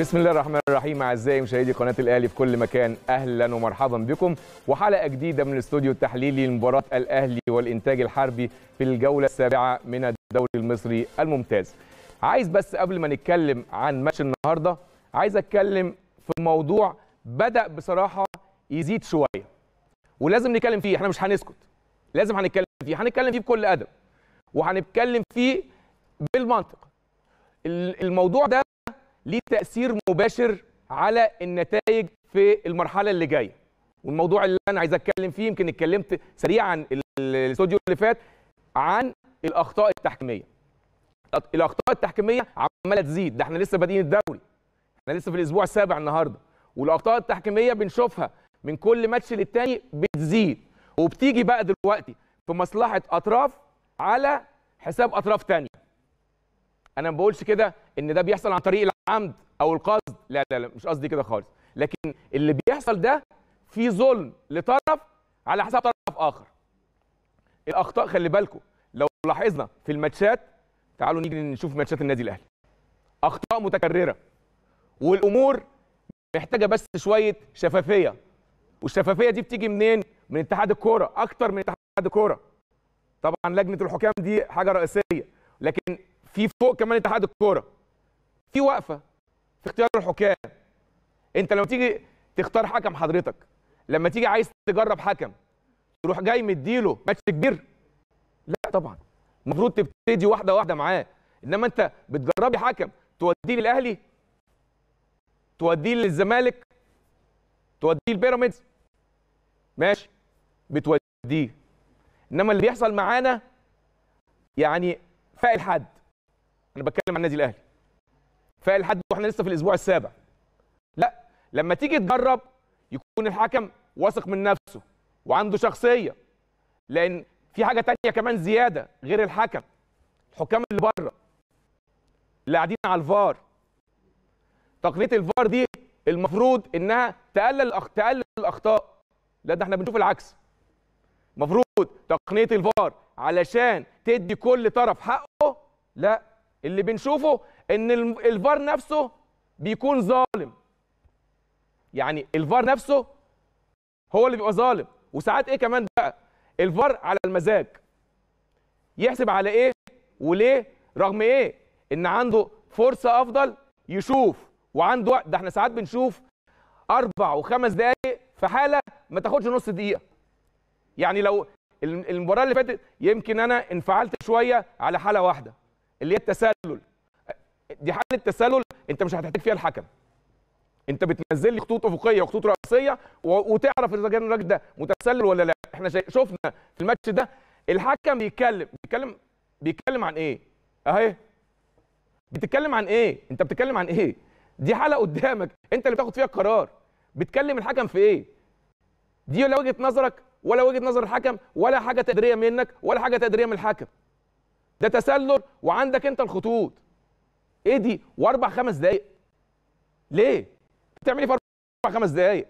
بسم الله الرحمن الرحيم اعزائي مشاهدي قناه الاهلي في كل مكان اهلا ومرحبا بكم وحلقه جديده من الاستوديو التحليلي لمباراه الاهلي والانتاج الحربي في الجوله السابعه من الدوري المصري الممتاز. عايز بس قبل ما نتكلم عن ماتش النهارده عايز اتكلم في موضوع بدا بصراحه يزيد شويه ولازم نتكلم فيه احنا مش هنسكت لازم هنتكلم فيه هنتكلم فيه بكل ادب وهنتكلم فيه بالمنطق الموضوع ده ليه تاثير مباشر على النتائج في المرحله اللي جايه والموضوع اللي انا عايز اتكلم فيه يمكن اتكلمت سريعا الاستوديو اللي فات عن الاخطاء التحكيميه الاخطاء التحكيميه عماله تزيد ده احنا لسه بادئين الدوري احنا لسه في الاسبوع السابع النهارده والاخطاء التحكيميه بنشوفها من كل ماتش للتاني بتزيد وبتيجي بقى دلوقتي في مصلحه اطراف على حساب اطراف تانية انا ما بقولش كده ان ده بيحصل عن طريق العمد او القصد لا لا لا مش قصدي كده خالص لكن اللي بيحصل ده في ظلم لطرف على حساب طرف اخر الاخطاء خلي بالكم لو لاحظنا في الماتشات تعالوا نيجي نشوف ماتشات النادي الاهلي اخطاء متكرره والامور محتاجه بس شويه شفافيه والشفافيه دي بتيجي منين من اتحاد الكوره اكتر من اتحاد الكوره طبعا لجنه الحكام دي حاجه رئيسيه لكن في فوق كمان اتحاد الكوره في وقفه في اختيار الحكام انت لما تيجي تختار حكم حضرتك لما تيجي عايز تجرب حكم تروح جاي مديله ماتش كبير لا طبعا المفروض تبتدي واحده واحده معاه انما انت بتجربي حكم توديه للاهلي توديه للزمالك توديه لبيراميدز ماشي بتوديه انما اللي بيحصل معانا يعني فاق الحد انا بتكلم عن النادي الاهلي فاق الحد واحنا لسه في الاسبوع السابع لا لما تيجي تجرب يكون الحكم واثق من نفسه وعنده شخصيه لان في حاجه تانية كمان زياده غير الحكم الحكام اللي بره اللي قاعدين على الفار تقنيه الفار دي المفروض انها تقلل الأخ... تقلل الاخطاء لا ده احنا بنشوف العكس المفروض تقنيه الفار علشان تدي كل طرف حقه لا اللي بنشوفه ان الفار نفسه بيكون ظالم يعني الفار نفسه هو اللي بيبقى ظالم وساعات ايه كمان بقى الفار على المزاج يحسب على ايه وليه رغم ايه ان عنده فرصه افضل يشوف وعنده وقت ده احنا ساعات بنشوف اربع وخمس دقائق في حاله ما تاخدش نص دقيقه يعني لو المباراه اللي فاتت يمكن انا انفعلت شويه على حاله واحده اللي هي التسلل دي حاله تسلل انت مش هتحتاج فيها الحكم انت بتنزل لي خطوط افقيه وخطوط راسيه وتعرف اذا كان الراجل ده متسلل ولا لا احنا شفنا في الماتش ده الحكم بيتكلم بيتكلم بيتكلم عن ايه اهي بتتكلم عن ايه انت بتتكلم عن ايه دي حاله قدامك انت اللي بتاخد فيها القرار بتكلم الحكم في ايه دي لا وجهه نظرك ولا وجهه نظر الحكم ولا حاجه تقديريه منك ولا حاجه تقديريه من الحكم ده تسلل وعندك انت الخطوط ايه دي واربع خمس دقايق ليه بتعمل ايه في اربع خمس دقايق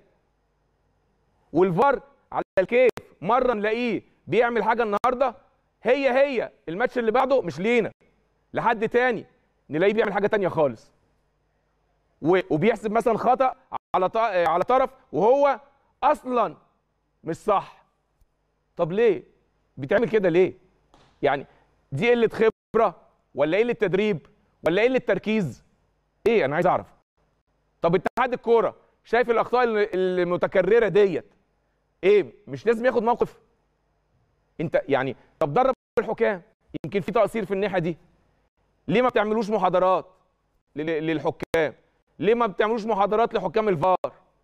والفار على الكيف مره نلاقيه بيعمل حاجه النهارده هي هي الماتش اللي بعده مش لينا لحد تاني نلاقيه بيعمل حاجه تانية خالص وبيحسب مثلا خطا على على طرف وهو اصلا مش صح طب ليه بتعمل كده ليه يعني دي قله خبره ولا قله تدريب ولا قله تركيز ايه انا عايز اعرف طب اتحاد الكوره شايف الاخطاء المتكرره ديت ايه مش لازم ياخد موقف انت يعني طب درب الحكام يمكن في تقصير في الناحيه دي ليه ما بتعملوش محاضرات للحكام ليه ما بتعملوش محاضرات لحكام الفار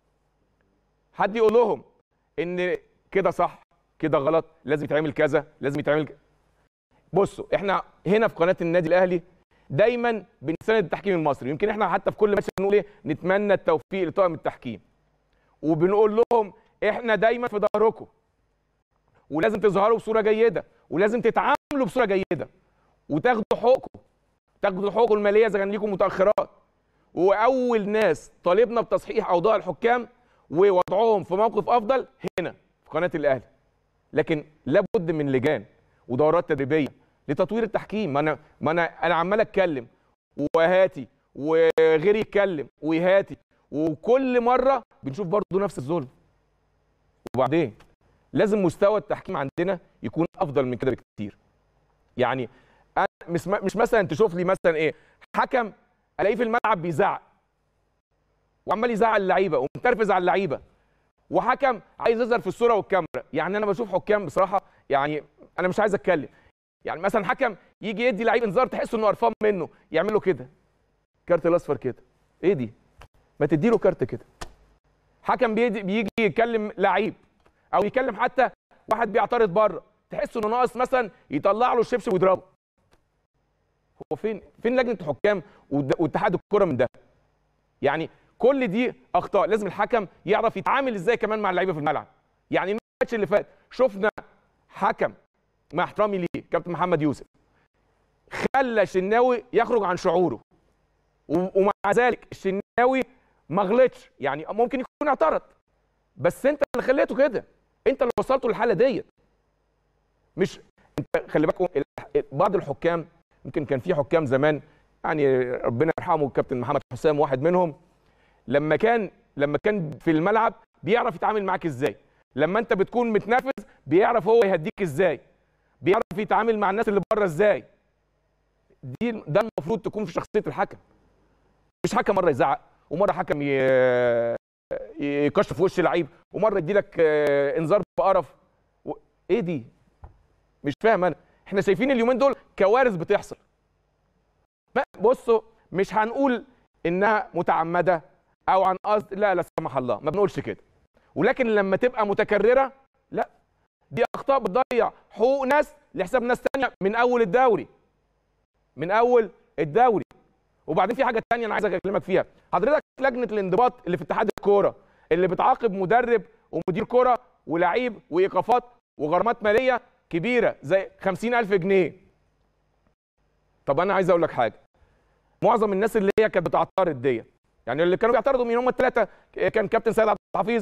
حد يقول لهم ان كده صح كده غلط لازم يتعمل كذا لازم يتعمل كذا بصوا احنا هنا في قناه النادي الاهلي دايما بنساند التحكيم المصري يمكن احنا حتى في كل ماتش بنقول ايه نتمنى التوفيق لطاقم التحكيم وبنقول لهم احنا دايما في ظهركم ولازم تظهروا بصوره جيده ولازم تتعاملوا بصوره جيده وتاخدوا حقوقكم تاخدوا حقوقكم الماليه اذا كان ليكم متاخرات واول ناس طالبنا بتصحيح اوضاع الحكام ووضعهم في موقف افضل هنا في قناه الاهلي لكن لابد من لجان ودورات تدريبيه لتطوير التحكيم ما انا ما انا انا عمال اتكلم وهاتي وغير يتكلم ويهاتي وكل مره بنشوف برضه نفس الظلم وبعدين لازم مستوى التحكيم عندنا يكون افضل من كده بكتير يعني أنا مش مش مثلا تشوف لي مثلا ايه حكم الاقيه في الملعب بيزعق وعمال يزعق اللعيبه ومترفز على اللعيبه وحكم عايز يظهر في الصوره والكاميرا يعني انا بشوف حكام بصراحه يعني انا مش عايز اتكلم يعني مثلا حكم يجي يدي لعيب انذار تحس انه قرفان منه يعمل له كده كارت الاصفر كده ايه دي ما تدي له كارت كده حكم بيجي, بيجي يكلم لعيب او يكلم حتى واحد بيعترض بره تحس انه ناقص مثلا يطلع له الشبشب ويضربه هو فين فين لجنه الحكام واتحاد الكره من ده يعني كل دي اخطاء لازم الحكم يعرف يتعامل ازاي كمان مع اللعيبه في الملعب يعني الماتش اللي فات شفنا حكم مع احترامي ليه كابتن محمد يوسف خلى الشناوي يخرج عن شعوره ومع ذلك الشناوي ما غلطش يعني ممكن يكون اعترض بس انت اللي خليته كده انت اللي وصلته للحاله ديت مش انت خلي بالكم بعض الحكام يمكن كان في حكام زمان يعني ربنا يرحمه الكابتن محمد حسام واحد منهم لما كان لما كان في الملعب بيعرف يتعامل معاك ازاي لما انت بتكون متنافس بيعرف هو يهديك ازاي بيعرف يتعامل مع الناس اللي بره ازاي دي ده المفروض تكون في شخصيه الحكم مش حكم مره يزعق ومره حكم يكشف في وش لعيب ومره يدي لك انذار بقرف و... ايه دي مش فاهم انا احنا شايفين اليومين دول كوارث بتحصل بصوا مش هنقول انها متعمده او عن قصد لا لا سمح الله ما بنقولش كده ولكن لما تبقى متكرره لا دي اخطاء بتضيع حقوق ناس لحساب ناس تانية من اول الدوري من اول الدوري وبعدين في حاجه تانية انا عايز اكلمك فيها حضرتك لجنه الانضباط اللي في اتحاد الكوره اللي بتعاقب مدرب ومدير كوره ولعيب وايقافات وغرامات ماليه كبيره زي 50000 جنيه طب انا عايز اقول لك حاجه معظم الناس اللي هي كانت بتعترض ديت يعني اللي كانوا بيعترضوا من هم الثلاثه كان كابتن سيد عبد الحفيظ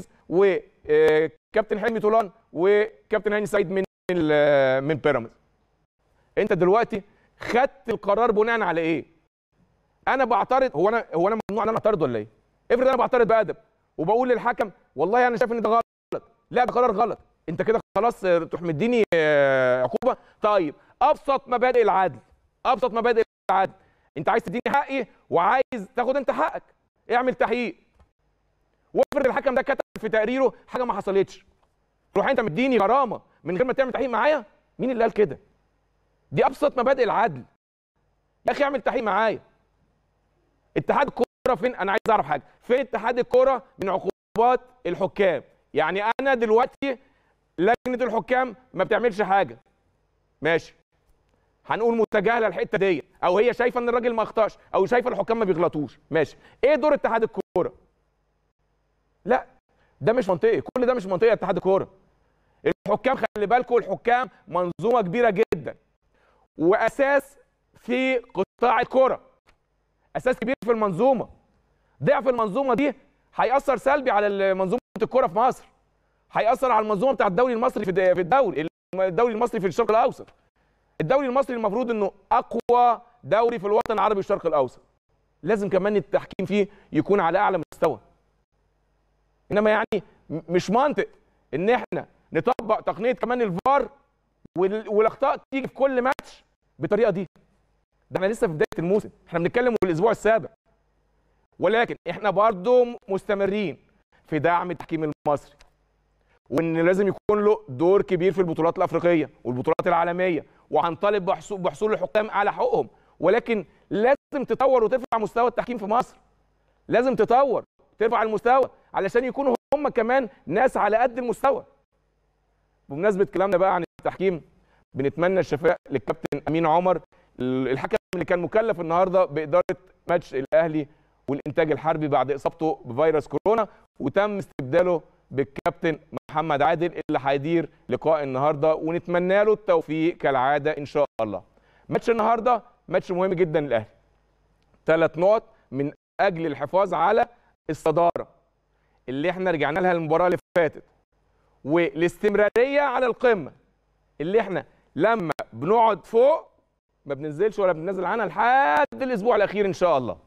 وكابتن حلمي طولان وكابتن هاني سعيد من من بيراميدز انت دلوقتي خدت القرار بناء على ايه انا بعترض هو انا هو انا ممنوع ان انا اعترض ولا ايه افرض انا بعترض بادب وبقول للحكم والله انا شايف ان ده غلط لا ده قرار غلط انت كده خلاص تروح مديني عقوبه طيب ابسط مبادئ العدل ابسط مبادئ العدل انت عايز تديني حقي وعايز تاخد انت حقك اعمل تحقيق وافرض الحكم ده كتب في تقريره حاجه ما حصلتش تروح انت مديني غرامه من غير ما تعمل تحقيق معايا مين اللي قال كده دي ابسط مبادئ العدل يا اخي اعمل تحقيق معايا اتحاد الكوره فين انا عايز اعرف حاجه فين اتحاد الكوره من عقوبات الحكام يعني انا دلوقتي لجنه الحكام ما بتعملش حاجه ماشي هنقول متجاهله الحته دي او هي شايفه ان الراجل ما اخطاش او شايفه الحكام ما بيغلطوش ماشي ايه دور اتحاد الكوره لا ده مش منطقي كل ده مش منطقي اتحاد الكوره الحكام خلي بالكم الحكام منظومه كبيره جدا واساس في قطاع الكوره اساس كبير في المنظومه ضعف المنظومه دي هياثر سلبي على منظومه الكوره في مصر هياثر على المنظومه بتاع الدوري المصري في في الدوري الدوري المصري في الشرق الاوسط الدوري المصري المفروض انه اقوى دوري في الوطن العربي الشرق الاوسط لازم كمان التحكيم فيه يكون على اعلى مستوى انما يعني مش منطق ان احنا نطبق تقنيه كمان الفار والاخطاء تيجي في كل ماتش بالطريقه دي ده احنا لسه في بدايه الموسم احنا بنتكلم في الاسبوع السابع ولكن احنا برضو مستمرين في دعم التحكيم المصري وان لازم يكون له دور كبير في البطولات الافريقيه والبطولات العالميه وهنطالب بحصول الحكام على حقوقهم ولكن لازم تطور وترفع مستوى التحكيم في مصر لازم تطور ترفع المستوى علشان يكونوا هم كمان ناس على قد المستوى بمناسبه كلامنا بقى عن التحكيم بنتمنى الشفاء للكابتن امين عمر الحكم اللي كان مكلف النهارده باداره ماتش الاهلي والانتاج الحربي بعد اصابته بفيروس كورونا وتم استبداله بالكابتن محمد عادل اللي هيدير لقاء النهارده ونتمنى له التوفيق كالعاده ان شاء الله. ماتش النهارده ماتش مهم جدا للاهلي. ثلاث نقط من اجل الحفاظ على الصداره اللي احنا رجعنا لها المباراه اللي فاتت والاستمراريه على القمه اللي احنا لما بنقعد فوق ما بننزلش ولا بننزل عنها لحد الاسبوع الاخير ان شاء الله.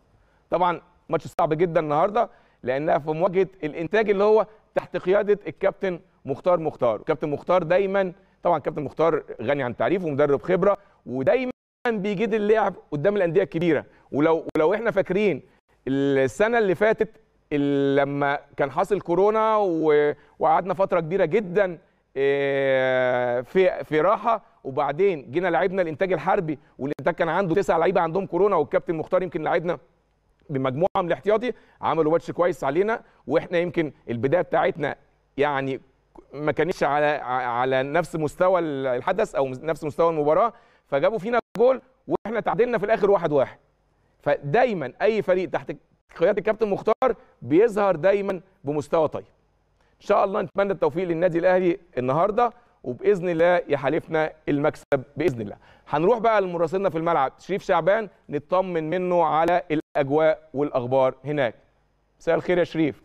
طبعا ماتش صعب جدا النهارده لانها في مواجهه الانتاج اللي هو تحت قياده الكابتن مختار مختار الكابتن مختار دايما طبعا الكابتن مختار غني عن تعريف ومدرب خبره ودايما بيجيد اللعب قدام الانديه الكبيره ولو ولو احنا فاكرين السنه اللي فاتت اللي لما كان حاصل كورونا و- وقعدنا فتره كبيره جدا آه، في في راحه وبعدين جينا لعبنا الانتاج الحربي والانتاج كان عنده تسع لعيبه عندهم كورونا والكابتن مختار يمكن لعبنا بمجموعه من الاحتياطي عملوا ماتش كويس علينا واحنا يمكن البدايه بتاعتنا يعني ما كانتش على على نفس مستوى الحدث او نفس مستوى المباراه فجابوا فينا جول واحنا تعادلنا في الاخر واحد واحد فدايما اي فريق تحت قياده الكابتن مختار بيظهر دايما بمستوى طيب ان شاء الله نتمنى التوفيق للنادي الاهلي النهارده وباذن الله يحالفنا المكسب باذن الله هنروح بقى لمراسلنا في الملعب شريف شعبان نطمن منه على الاجواء والاخبار هناك مساء الخير يا شريف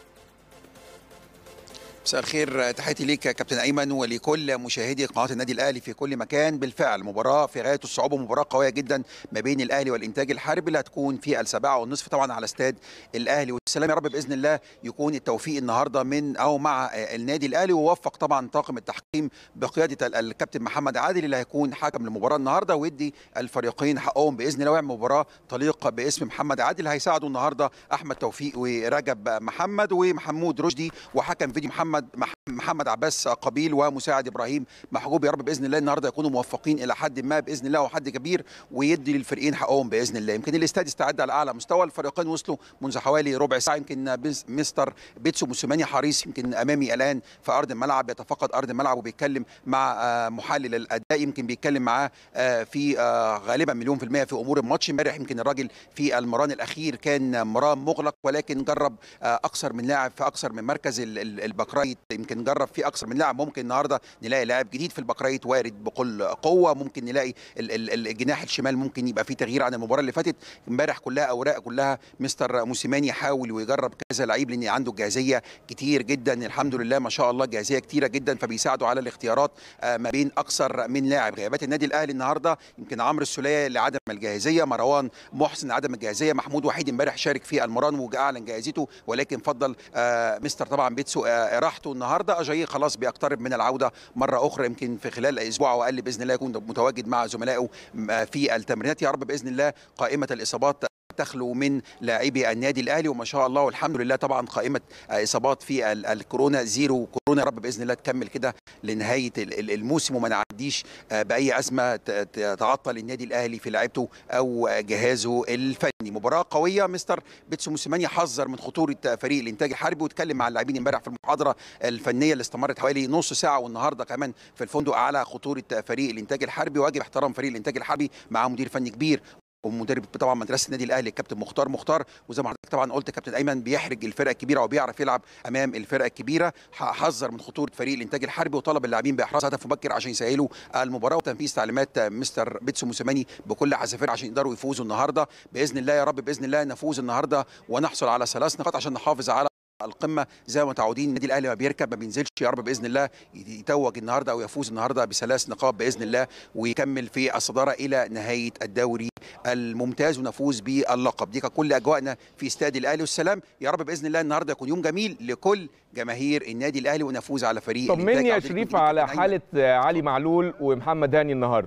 مساء الخير تحياتي ليك يا كابتن ايمن ولكل مشاهدي قناه النادي الاهلي في كل مكان بالفعل مباراه في غايه الصعوبه مباراه قويه جدا ما بين الاهلي والانتاج الحربي اللي هتكون في السابعه والنصف طبعا على استاد الاهلي والسلام يا رب باذن الله يكون التوفيق النهارده من او مع النادي الاهلي ووفق طبعا طاقم التحكيم بقياده ال- الكابتن محمد عادل اللي هيكون حكم المباراه النهارده ويدي الفريقين حقهم باذن الله ويعمل مباراه تليق باسم محمد عادل هيساعده النهارده احمد توفيق ورجب محمد ومحمود رشدي وحكم فيديو محمد مح- محمد عباس قبيل ومساعد ابراهيم محجوب يا رب باذن الله النهارده يكونوا موفقين الى حد ما باذن الله وحد كبير ويدي للفريقين حقهم باذن الله يمكن الاستاد استعد على اعلى مستوى الفريقين وصلوا منذ حوالي ربع ساعه يمكن بيز- مستر بيتسو موسيماني حريص يمكن امامي الان في ارض الملعب يتفقد ارض الملعب وبيتكلم مع آه، محلل الاداء يمكن بيتكلم معاه آه، في آه، غالبا مليون في المية في امور الماتش امبارح يمكن الراجل في المران الاخير كان مران مغلق ولكن جرب آه، اكثر من لاعب في اكثر من مركز ال- ال- البكرايت يمكن جرب في اكثر من لاعب ممكن النهارده نلاقي لاعب جديد في البكرايت وارد بكل قوه ممكن نلاقي ال- ال- الجناح الشمال ممكن يبقى فيه تغيير عن المباراه اللي فاتت امبارح كلها اوراق كلها مستر موسيماني يحاول ويجرب كذا لعيب لان عنده جاهزيه كتير جدا الحمد لله ما شاء الله جاهزيه كتيره جدا فبيساعدوا على الاختيارات آه، ما بين اكثر من لاعب غيابات النادي الاهلي النهارده يمكن عمرو السوليه لعدم الجاهزيه مروان محسن عدم الجاهزيه محمود وحيد امبارح شارك في المران واعلن جاهزيته ولكن فضل آه، مستر طبعا بيتسو آه، راحته النهارده اجاي خلاص بيقترب من العوده مره اخرى يمكن في خلال اسبوع او اقل باذن الله يكون متواجد مع زملائه آه، في التمرينات يا رب باذن الله قائمه الاصابات تخلو من لاعبي النادي الاهلي وما شاء الله والحمد لله طبعا قائمه آه، اصابات في ال- الكورونا زيرو كورونا يا رب باذن الله تكمل كده لنهايه ال- ال- الموسم وما نعديش آه، باي ازمه ت- ت- تعطل النادي الاهلي في لعبته او جهازه الفني مباراه قويه مستر بيتسو موسيماني حذر من خطوره فريق الانتاج الحربي واتكلم مع اللاعبين امبارح في المحاضره الفنيه اللي استمرت حوالي نص ساعه والنهارده كمان في الفندق على خطوره فريق الانتاج الحربي واجب احترام فريق الانتاج الحربي مع مدير فني كبير ومدرب طبعا مدرسه النادي الاهلي الكابتن مختار مختار وزي ما حضرتك طبعا قلت كابتن ايمن بيحرج الفرق الكبيره وبيعرف يلعب امام الفرق الكبيره ح- حذر من خطوره فريق الانتاج الحربي وطلب اللاعبين باحراز هدف مبكر عشان يسهلوا المباراه وتنفيذ تعليمات مستر بيتسو موسيماني بكل حذافير عشان يقدروا يفوزوا النهارده باذن الله يا رب باذن الله نفوز النهارده ونحصل على ثلاث نقاط عشان نحافظ على القمه زي ما متعودين النادي الاهلي ما بيركب ما بينزلش يا رب باذن الله يتوج النهارده او يفوز النهارده بثلاث نقاط باذن الله ويكمل في الصداره الى نهايه الدوري الممتاز ونفوز باللقب دي كانت كل اجواءنا في استاد الاهلي والسلام يا رب باذن الله النهارده يكون يوم جميل لكل جماهير النادي الاهلي ونفوز على فريق طمني الإنتاج. يا عودتكم شريف جديد على كابتن أيمن. حاله علي معلول ومحمد هاني النهارده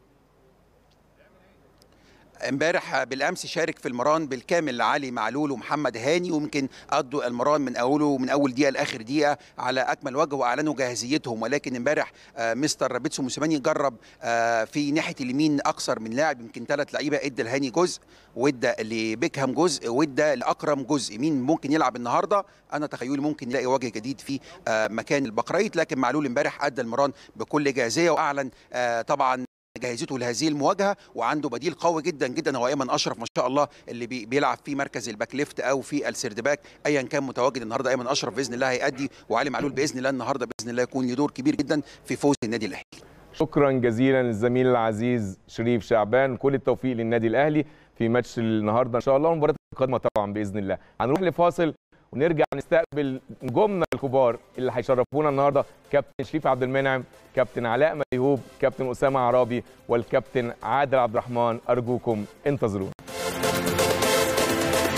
امبارح بالامس شارك في المران بالكامل علي معلول ومحمد هاني ويمكن قضوا المران من اوله من اول دقيقه لاخر دقيقه على اكمل وجه واعلنوا جاهزيتهم ولكن امبارح آه، مستر بيتسو موسيماني جرب آه، في ناحيه اليمين اكثر من لاعب يمكن ثلاث لعيبه ادى لهاني جزء وادى لبيكهام جزء وادى لاكرم جزء مين ممكن يلعب النهارده انا تخيلي ممكن يلاقي وجه جديد في آه، مكان البقريت لكن معلول امبارح ادى المران بكل جاهزيه واعلن آه، طبعا جاهزته لهذه المواجهه وعنده بديل قوي جدا جدا هو ايمن اشرف ما شاء الله اللي بي بيلعب في مركز الباك ليفت او في السيردباك ايا كان متواجد النهارده ايمن اشرف باذن الله هيأدي وعلي معلول باذن الله النهارده باذن الله يكون له دور كبير جدا في فوز النادي الاهلي شكرا جزيلا للزميل العزيز شريف شعبان كل التوفيق للنادي الاهلي في ماتش النهارده ان شاء الله والمباراه القادمه طبعا باذن الله هنروح لفاصل ونرجع نستقبل نجومنا الكبار اللي هيشرفونا النهارده كابتن شريف عبد المنعم كابتن علاء ميهوب كابتن اسامه عرابي والكابتن عادل عبد الرحمن ارجوكم انتظرونا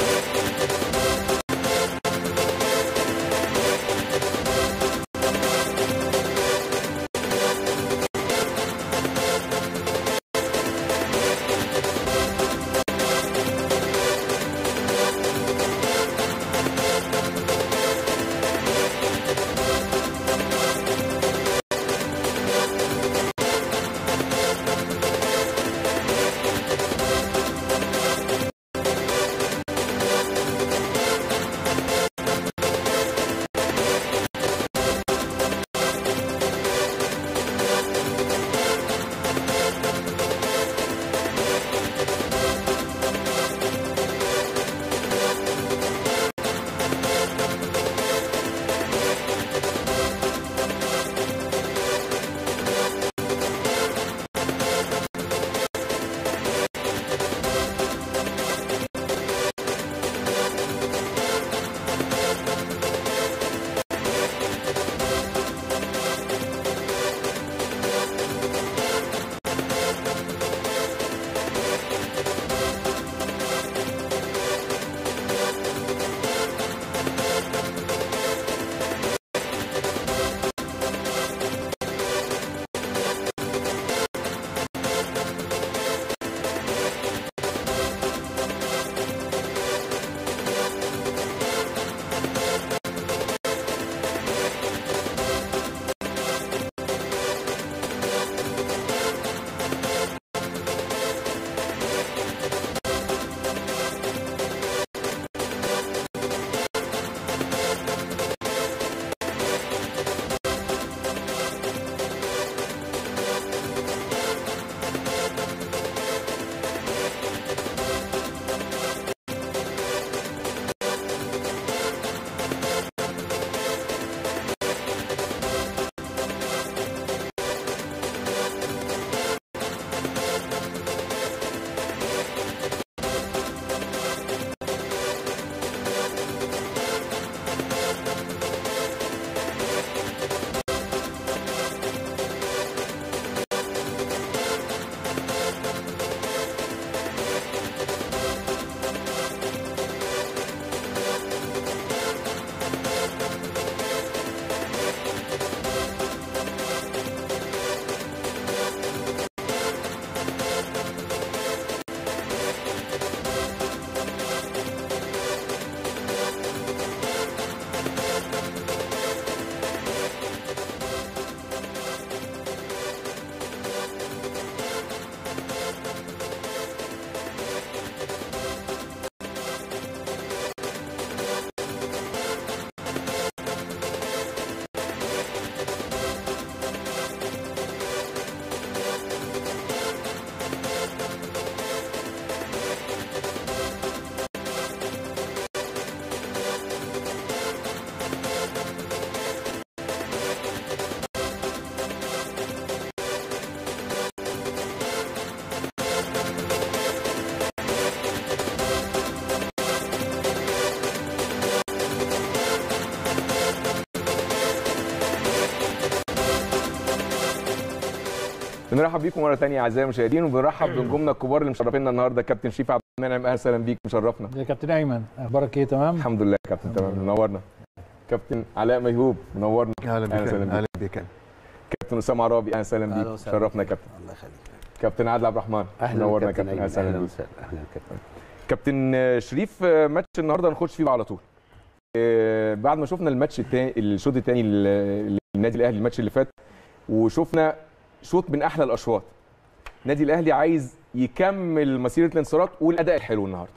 بنرحب بيكم مره ثانيه اعزائي المشاهدين وبنرحب بنجومنا الكبار اللي مشرفينا النهارده كابتن شريف عبد المنعم اهلا وسهلا بيك مشرفنا يا كابتن ايمن اخبارك ايه تمام الحمد لله يا كابتن تمام منورنا كابتن علاء ميهوب منورنا اهلا بك أهلا وسهلا بيك. اهلا بك كابتن اسامه عرابي اهلا وسهلا بيك أهلا وسهلا. شرفنا يا كابتن الله يخليك كابتن عادل عبد الرحمن اهلا منورنا يا كابتن كابتن أيمن. اهلا وسهلا اهلا بيك وسهلا اهلا كابتن كابتن آه، شريف آه، ماتش النهارده نخش فيه على طول آه، بعد ما شفنا الماتش الثاني الشوط الثاني للنادي الاهلي الماتش اللي فات وشفنا شوط من احلى الاشواط النادي الاهلي عايز يكمل مسيره الانتصارات والاداء الحلو النهارده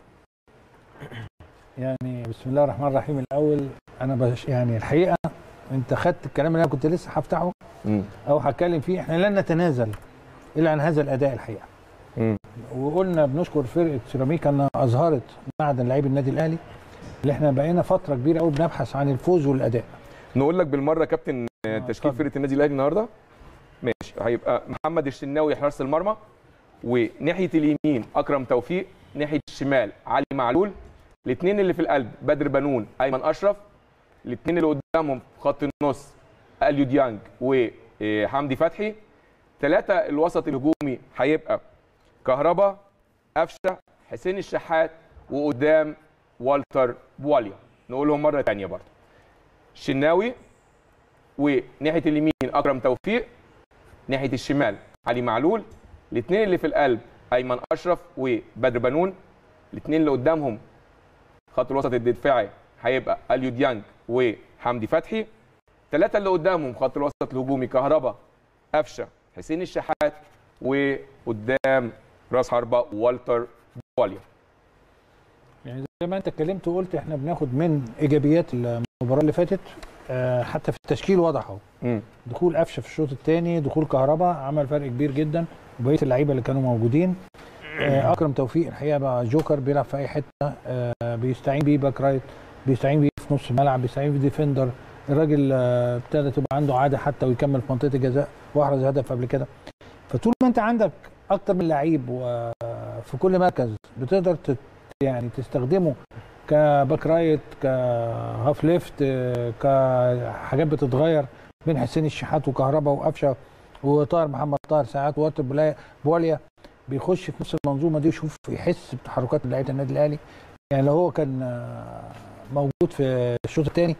يعني بسم الله الرحمن الرحيم الاول انا بش يعني الحقيقه انت خدت الكلام اللي انا كنت لسه هفتحه مم. او هتكلم فيه احنا لن نتنازل الا عن هذا الاداء الحقيقه مم. وقلنا بنشكر فرقه سيراميكا انها اظهرت معدن لعيب النادي الاهلي اللي احنا بقينا فتره كبيره قوي بنبحث عن الفوز والاداء نقول لك بالمره يا كابتن آه، آه، تشكيل اتفضل. فرقه النادي الاهلي النهارده ماشي هيبقى محمد الشناوي حراس المرمى وناحيه اليمين اكرم توفيق ناحيه الشمال علي معلول الاثنين اللي في القلب بدر بنون ايمن اشرف الاثنين اللي قدامهم في خط النص اليو ديانج وحمدي فتحي ثلاثه الوسط الهجومي هيبقى كهربا قفشه حسين الشحات وقدام والتر بواليا نقولهم مره ثانيه برضه الشناوي وناحيه اليمين اكرم توفيق ناحيه الشمال علي معلول الاثنين اللي في القلب ايمن اشرف وبدر بنون الاثنين اللي قدامهم خط الوسط الدفاعي هيبقى اليو ديانج وحمدي فتحي ثلاثه اللي قدامهم خط الوسط الهجومي كهربا قفشه حسين الشحات وقدام راس حربه والتر بواليا يعني زي ما انت اتكلمت وقلت احنا بناخد من ايجابيات المباراه اللي فاتت آه، حتى في التشكيل واضح اهو مم. دخول قفشه في الشوط الثاني دخول كهربا عمل فرق كبير جدا وبقيه اللعيبه اللي كانوا موجودين آه، اكرم توفيق الحقيقه بقى جوكر بيلعب في اي حته آه، بيستعين بيه باك رايت بيستعين بيه في نص الملعب بيستعين بيه ديفندر الراجل آه، ابتدى تبقى عنده عاده حتى ويكمل في منطقه الجزاء واحرز هدف قبل كده فطول ما انت عندك اكتر من لعيب وفي كل مركز بتقدر تت يعني تستخدمه كباك رايت كهاف ليفت آه، كحاجات بتتغير بين حسين الشحات وكهربا وقفشه وطاهر محمد طاهر ساعات ووتر بولايا- بواليا بيخش في نفس المنظومه دي يشوف يحس بتحركات لعيبه النادي الاهلي يعني لو هو كان آه، موجود في الشوط الثاني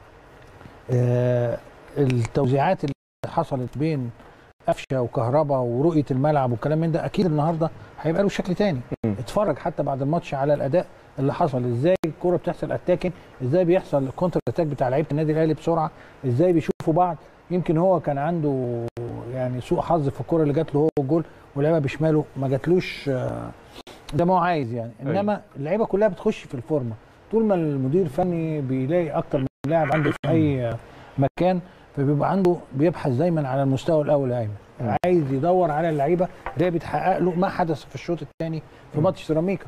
التوزيعات اللي حصلت بين قفشه وكهربا ورؤيه الملعب والكلام من ده اكيد النهارده هيبقى له شكل تاني مم. اتفرج حتى بعد الماتش على الاداء اللي حصل ازاي الكره بتحصل اتاكن ازاي بيحصل الكونتر اتاك بتاع لعيبه النادي الاهلي بسرعه ازاي بيشوفوا بعض يمكن هو كان عنده يعني سوء حظ في الكره اللي جات له هو الجول ولعبها بشماله ما جاتلوش آه، زي ما هو عايز يعني أيوة. انما اللعيبه كلها بتخش في الفورمه طول ما المدير الفني بيلاقي اكتر من لاعب عنده في اي مكان فبيبقى عنده بيبحث دايما على المستوى الاول يا مم. ايمن عايز يدور على اللعيبه اللي هي بتحقق له ما حدث في الشوط الثاني في ماتش سيراميكا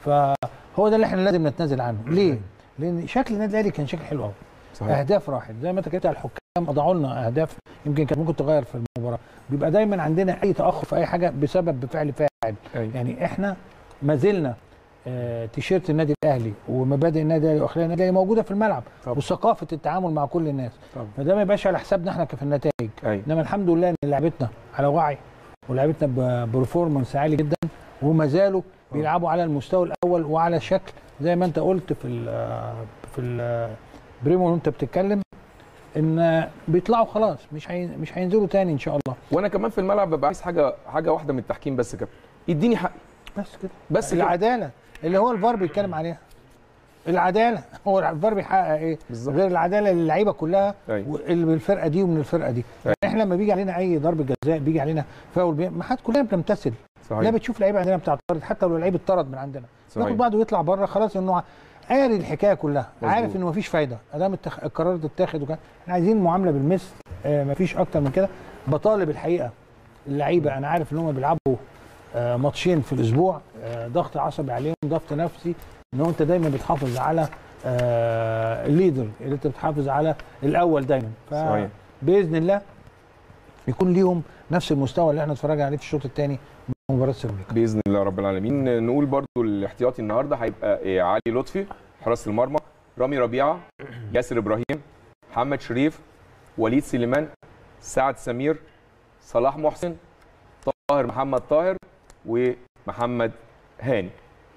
فهو ده اللي احنا لازم نتنازل عنه ليه؟ لان شكل النادي الاهلي كان شكل حلو قوي صحيح اهداف راحت زي ما انت كنت على الحكام اضاعوا لنا اهداف يمكن كانت ممكن تغير في المباراه بيبقى دايما عندنا اي تاخر في اي حاجه بسبب بفعل فاعل أيوة. يعني احنا ما زلنا آه، تيشيرت النادي الاهلي ومبادئ النادي الاهلي واخلاق النادي الاهلي موجوده في الملعب طبعا. وثقافه التعامل مع كل الناس طبعا. فده ما يبقاش على حسابنا احنا في النتائج ايوه انما الحمد لله ان لعبتنا على وعي ولعبتنا ببرفورمانس عالي جدا وما زالوا بيلعبوا على المستوى الاول وعلى شكل زي ما انت قلت في ال في ال بريمو وانت بتتكلم ان بيطلعوا خلاص مش هي مش هينزلوا تاني ان شاء الله وانا كمان في الملعب ببقى عايز حاجه حاجه واحده من التحكيم بس كده يديني حقي بس كده بس كده العداله اللي هو الفار بيتكلم عليها العداله هو الفار بيحقق ايه بالظبط. غير العداله للعيبه كلها أيوة. اللي من الفرقه دي ومن الفرقه دي يعني احنا لما بيجي علينا اي ضربه جزاء بيجي علينا فاول بي... ما حد كلنا بنمتثل لا صحيح بتشوف لعيبه عندنا بتعترض حتى لو لعيب اتطرد من عندنا صحيح. ناخد بعضه ويطلع بره خلاص انه قاري الحكايه كلها مظبوط. عارف انه مفيش فايده ادام التخ... القرار ده اتاخد وكان احنا عايزين معامله بالمثل آه مفيش اكتر من كده بطالب الحقيقه اللعيبه انا عارف ان هم بيلعبوا آه ماتشين في الاسبوع آه ضغط عصبي عليهم ضغط نفسي ان هو انت دايما بتحافظ على آه الليدر اللي انت بتحافظ على الاول دايما صحيح. فباذن الله يكون ليهم نفس المستوى اللي احنا اتفرجنا عليه في الشوط الثاني من مباراه سيراميكا باذن الله رب العالمين نقول برضو الاحتياطي النهارده هيبقى إيه، علي لطفي حراس المرمى رامي ربيعه ياسر ابراهيم محمد شريف وليد سليمان سعد سمير صلاح محسن طاهر محمد طاهر ومحمد هاني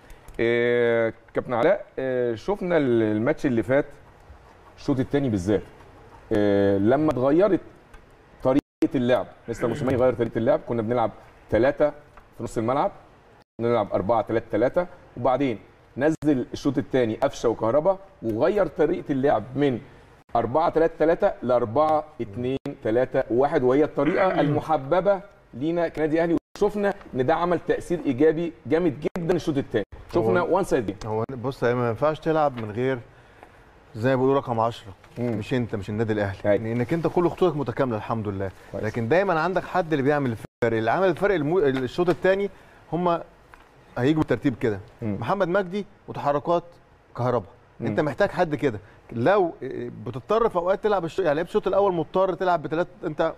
آه، كابتن علاء آه، شفنا الماتش اللي فات الشوط الثاني بالذات آه، لما اتغيرت طريقه اللعب مستر موسيماني غير طريقه اللعب كنا بنلعب ثلاثه في نص الملعب نلعب 4 3 3 وبعدين نزل الشوط الثاني قفشه وكهربا وغير طريقه اللعب من 4 3 3 ل 4 2 3 1 وهي الطريقه المحببه لينا كنادي اهلي وشفنا ان ده عمل تاثير ايجابي جامد جدا الشوط الثاني شفنا وان سايد هو بص هي ما ينفعش تلعب من غير زي ما بيقولوا رقم 10 مم. مش انت مش النادي الاهلي أيوة. لانك انت كل خطوطك متكامله الحمد لله كويس. لكن دايما عندك حد اللي بيعمل الفرق اللي عمل الفرق المو... الشوط الثاني هم هيجوا بالترتيب كده مم. محمد مجدي وتحركات كهربا مم. انت محتاج حد كده لو بتضطر في اوقات تلعب الش... يعني لعبت الشوط الاول مضطر تلعب بثلاث انت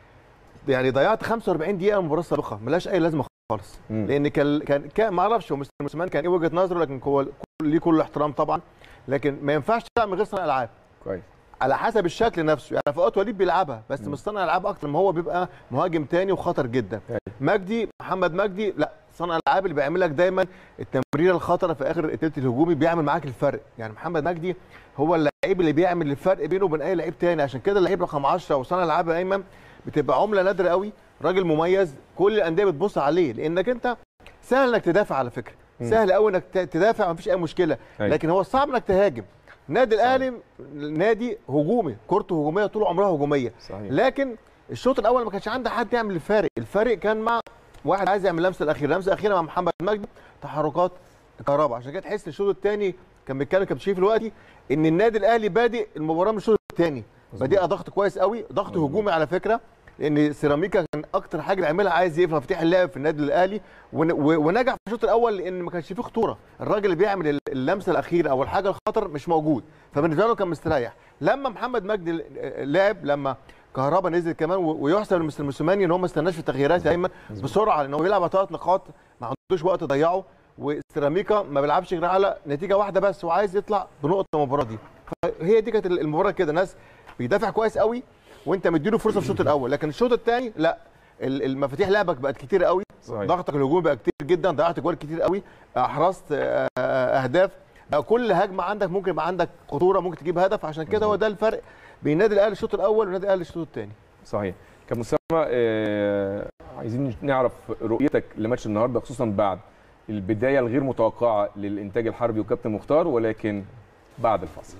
يعني ضيعت 45 دقيقه من المباراه السابقه ملهاش اي لازمه خالص مم. لان كان كان, كان ما اعرفش هو مستر موسيماني كان ايه وجهه نظره لكن هو كل- ليه كل الاحترام طبعا لكن ما ينفعش تلعب من غير صانع العاب كويس على حسب الشكل نفسه يعني في اوقات وليد بيلعبها بس مم. مش صانع العاب اكتر ما هو بيبقى مهاجم تاني وخطر جدا أيوة. مجدي محمد مجدي لا صانع العاب اللي بيعمل لك دايما التمريره الخطره في اخر التلت الهجومي بيعمل معاك الفرق يعني محمد مجدي هو اللعيب اللي بيعمل الفرق بينه وبين اي لعيب تاني عشان كده اللعيب رقم 10 وصانع العاب ايمن بتبقى عمله نادره قوي راجل مميز كل الانديه بتبص عليه لانك انت سهل انك تدافع على فكره مم. سهل قوي انك ت- تدافع مفيش اي مشكله أيوة. لكن هو صعب انك تهاجم النادي الاهلي نادي هجومي كورته هجوميه طول عمرها هجوميه صحيح لكن الشوط الاول ما كانش عنده حد يعمل الفارق الفارق كان مع واحد عايز يعمل اللمسه الاخيره اللمسه الاخيره مع محمد مجدي تحركات كهرباء عشان كده تحس الشوط الثاني كان بيتكلم كابتن شريف دلوقتي ان النادي الاهلي بادئ المباراه من الشوط الثاني بادئها ضغط كويس قوي ضغط هجومي على فكره لان سيراميكا كان اكتر حاجه بيعملها عايز يقفل مفاتيح اللعب في النادي الاهلي ون- و- ونجح في الشوط الاول لان ما كانش فيه خطوره الراجل اللي بيعمل اللمسه الاخيره او الحاجه الخطر مش موجود فبالنسبه له كان مستريح لما محمد مجدي ل- لعب لما كهربا نزل كمان و- ويحسب لمستر موسيماني ان هو ما استناش في التغييرات دايما بسرعه لان هو بيلعب على ثلاث نقاط ما عندوش وقت يضيعه وسيراميكا ما بيلعبش غير على نتيجه واحده بس وعايز يطلع بنقطه من المباراه دي فهي دي كانت المباراه كده ناس بيدافع كويس قوي وانت مديله فرصه في الشوط الاول لكن الشوط الثاني لا ال- المفاتيح لعبك بقت كتير قوي صحيح. ضغطك الهجومي بقى كتير جدا ضيعت جوال كتير قوي احرزت آه، آه، اهداف بقى كل هجمه عندك ممكن يبقى عندك خطوره ممكن تجيب هدف عشان كده هو ده الفرق بين النادي الاهلي الشوط الاول والنادي الاهلي الشوط الثاني صحيح كابتن اسامه آه، عايزين نعرف رؤيتك لماتش النهارده خصوصا بعد البدايه الغير متوقعه للانتاج الحربي وكابتن مختار ولكن بعد الفاصل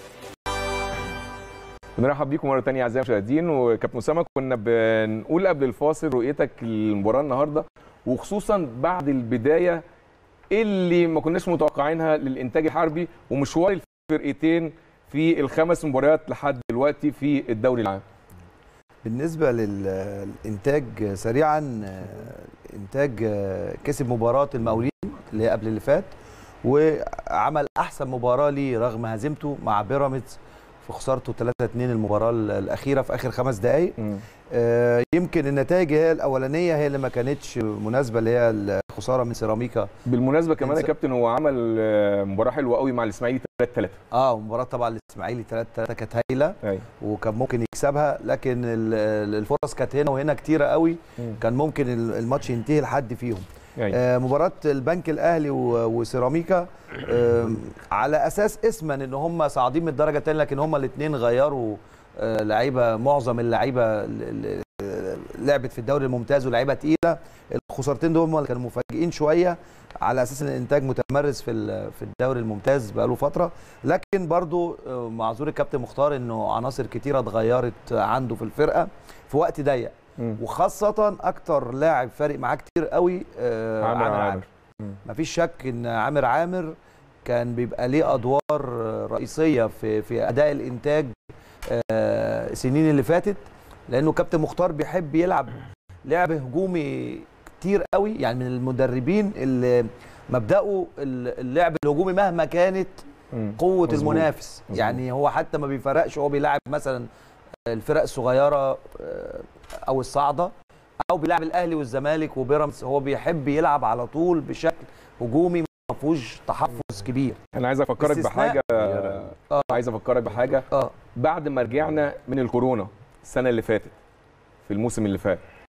بنرحب بيكم مره ثانيه اعزائي المشاهدين وكابتن اسامه كنا بنقول قبل الفاصل رؤيتك للمباراه النهارده وخصوصا بعد البدايه اللي ما كناش متوقعينها للانتاج الحربي ومشوار الفرقتين في الخمس مباريات لحد دلوقتي في الدوري العام بالنسبه لل- للانتاج سريعا آه، انتاج آه، كسب مباراه المقاولين اللي هي قبل اللي فات وعمل احسن مباراه ليه رغم هزيمته مع بيراميدز في خسارته 3-2 المباراه ال- الاخيره في اخر خمس دقائق آه، يمكن النتائج هي الاولانيه هي اللي ما كانتش مناسبه اللي هي الخساره من سيراميكا بالمناسبه كمان يا إنس- كابتن هو عمل آه، مباراه حلوه قوي مع الاسماعيلي 3 3 اه مباراه طبعا الاسماعيلي 3-3 كانت هايله ايوه وكان ممكن يكسبها لكن ال- ال- الفرص كانت هنا وهنا كتيره قوي مم. كان ممكن ال- الماتش ينتهي لحد فيهم ايوه آه، مباراة البنك الأهلي و- وسيراميكا آم، على أساس اسما إن هم صاعدين من الدرجة الثانية لكن هم الاثنين غيروا آه، لعيبة معظم اللعيبة اللي لعبت في الدوري الممتاز ولاعيبة تقيلة الخسارتين دول هم اللي كانوا مفاجئين شوية على أساس إن الإنتاج متمرس في ال- في الدوري الممتاز بقاله فترة لكن برضو آه، معذور الكابتن مختار إنه عناصر كتيرة اتغيرت عنده في الفرقة في وقت ضيق مم. وخاصة أكتر لاعب فارق معاه كتير قوي آه، عامر عامر عامر. عامر مم. مفيش شك ان عامر عامر كان بيبقى ليه ادوار رئيسيه في في اداء الانتاج آه، السنين اللي فاتت لانه كابتن مختار بيحب يلعب لعب هجومي كتير قوي يعني من المدربين اللي مبداه اللعب الهجومي مهما كانت مم. قوه مظبوط. المنافس مظبوط. يعني هو حتى ما بيفرقش هو بيلعب مثلا الفرق الصغيره آه، او الصاعده او بيلعب الاهلي والزمالك وبيراميدز هو بيحب يلعب على طول بشكل هجومي ما فيهوش تحفظ كبير انا عايز افكرك استثناء. بحاجه آه. عايز افكرك بحاجه اه بعد ما رجعنا من الكورونا السنه اللي فاتت في الموسم اللي فات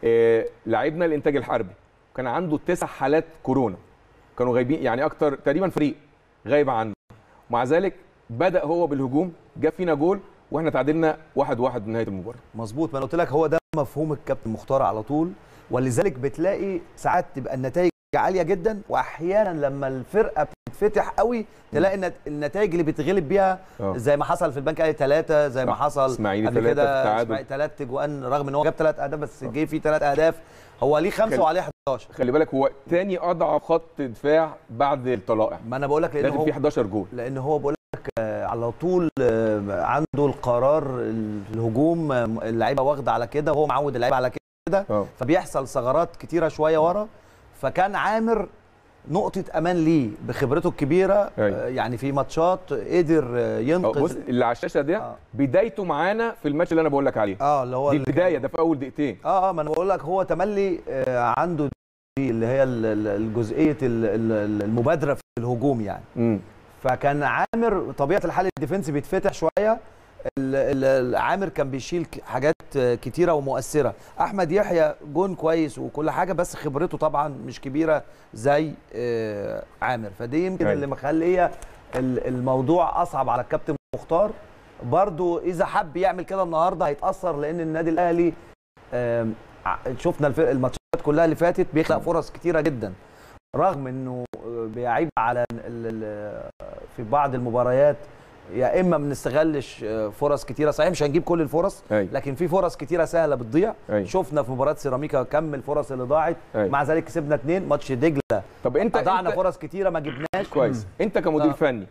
آه، لعيبنا الانتاج الحربي كان عنده تسع حالات كورونا كانوا غايبين يعني اكتر تقريبا فريق غايب عنه ومع ذلك بدا هو بالهجوم جاب فينا جول واحنا تعادلنا واحد واحد في نهايه المباراه مظبوط ما انا قلت لك هو ده مفهوم الكابتن مختار على طول ولذلك بتلاقي ساعات تبقى النتائج عاليه جدا واحيانا لما الفرقه بتتفتح قوي تلاقي النت- النتائج اللي بتغلب بيها آه. زي ما حصل في البنك الاهلي ثلاثه زي ما صح. حصل إسماعيلي قبل تلاتة كده في التعادل. إسماعيلي ثلاث جوان رغم ان هو جاب ثلاث اهداف بس جه فيه ثلاث اهداف هو ليه خمسه خل- وعليه 11 خلي بالك هو تاني اضعف خط دفاع بعد الطلائع ما انا بقول لك لان داخل هو فيه 11 جول لان هو بقول لك آه، على طول آه، عنده القرار الهجوم آه، اللعيبه واخده على كده وهو معود اللعيبه على كده اه فبيحصل ثغرات كتيره شويه ورا فكان عامر نقطة أمان ليه بخبرته الكبيرة أيوة. آه، يعني في ماتشات قدر آه، آه، ينقذ بص اللي على الشاشه ده آه. بدايته معانا في الماتش اللي انا بقول لك عليه اه اللي هو دي اللي البدايه ده في اول دقيقتين اه اه ما انا بقول لك هو تملي آه، عنده دي اللي هي ال- ال- الجزئيه ال- ال- المبادره في الهجوم يعني امم فكان عامر طبيعه الحال الديفنس بيتفتح شويه ال- ال- عامر كان بيشيل ك- حاجات آه، كتيره ومؤثره احمد يحيى جون كويس وكل حاجه بس خبرته طبعا مش كبيره زي آه، عامر فدي يمكن أيوة. اللي مخليه ال- الموضوع اصعب على الكابتن مختار برضو اذا حب يعمل كده النهارده هيتاثر لان النادي الاهلي آم، ع- شفنا الفرق الماتشات كلها اللي فاتت بيخلق فرص كتيره جدا رغم انه آه، بيعيب على ال- ال- في بعض المباريات يا اما ما بنستغلش آه، فرص كتيره صحيح مش هنجيب كل الفرص ايوه لكن في فرص كتيره سهله بتضيع أيوة. شفنا في مباراه سيراميكا كم الفرص اللي ضاعت أيوة. مع ذلك كسبنا اتنين ماتش دجله طب انت اضعنا انت فرص كتيره ما جبناش كويس انت كمدير آه. فني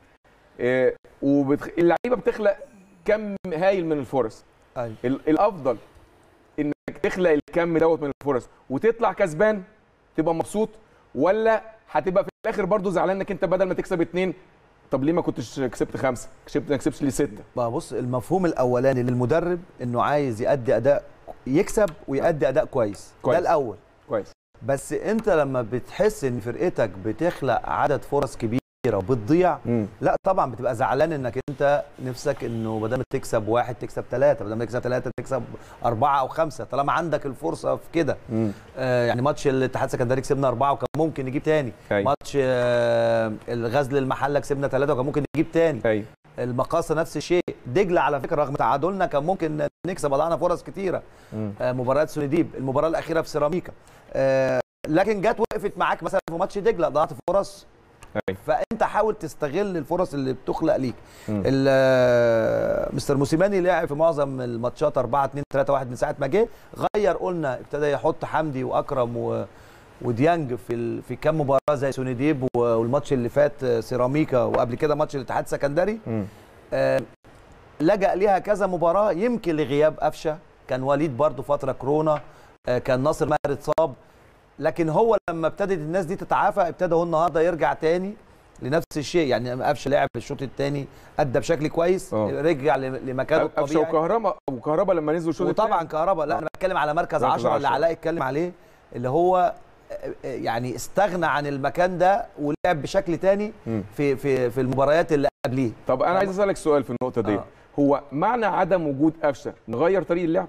آه وبتخ... اللعيبه بتخلق كم هايل من الفرص أيوة. ال... الافضل انك تخلق الكم دوت من الفرص وتطلع كسبان تبقى مبسوط ولا هتبقى في الاخر برضو زعلان انك انت بدل ما تكسب اتنين طب ليه ما كنتش كسبت خمسه كسبت ما كسبتش ليه سته بقى بص المفهوم الاولاني للمدرب انه عايز يأدي اداء يكسب ويأدي اداء كويس, كويس. ده الاول كويس بس انت لما بتحس ان فرقتك بتخلق عدد فرص كبيره وبتضيع امم لا طبعا بتبقى زعلان انك انت نفسك انه بدل ما تكسب واحد تكسب ثلاثه بدل ما تكسب ثلاثه تكسب اربعه او خمسه طالما عندك الفرصه في كده امم آه يعني ماتش الاتحاد السكندري كسبنا اربعه وكان ممكن نجيب تاني ايوه ماتش آه الغزل المحله كسبنا ثلاثه وكان ممكن نجيب تاني ايوه المقاصه نفس الشيء دجله على فكره رغم تعادلنا كان ممكن نكسب اضعنا فرص كتيره مم. آه، مباراه سونديب المباراه الاخيره في سيراميكا آه، لكن جت وقفت معاك مثلا في ماتش دجله ضيعت فرص أيوة. فانت حاول تستغل الفرص اللي بتخلق ليك مم. ال- آه، مستر موسيماني لعب في معظم الماتشات 4 2 3 1 من ساعه ما جه غير قلنا ابتدى يحط حمدي واكرم و وديانج في ال... في كام مباراه زي سونيديب و- والماتش اللي فات آه، سيراميكا وقبل كده ماتش الاتحاد السكندري مم. آه، لجأ ليها كذا مباراة يمكن لغياب قفشة كان وليد برضو فترة كورونا آه، كان ناصر ماهر اتصاب لكن هو لما ابتدت الناس دي تتعافى ابتدى هو النهارده يرجع تاني لنفس الشيء يعني قفشه لعب الشوط الثاني ادى بشكل كويس آه. رجع ل- لمكانه قفشه الطبيعي وكهرباء وكهرباء لما نزلوا الشوط وطبعا التاني. كهرباء لا انا بتكلم على مركز مركز 10 اللي عشرة. علاء اتكلم عليه اللي هو آه، آه، يعني استغنى عن المكان ده ولعب بشكل تاني مم. في في في المباريات اللي قبليه طب انا عايز اسالك سؤال في النقطه دي آه. هو معنى عدم وجود قفشه نغير طريق اللعب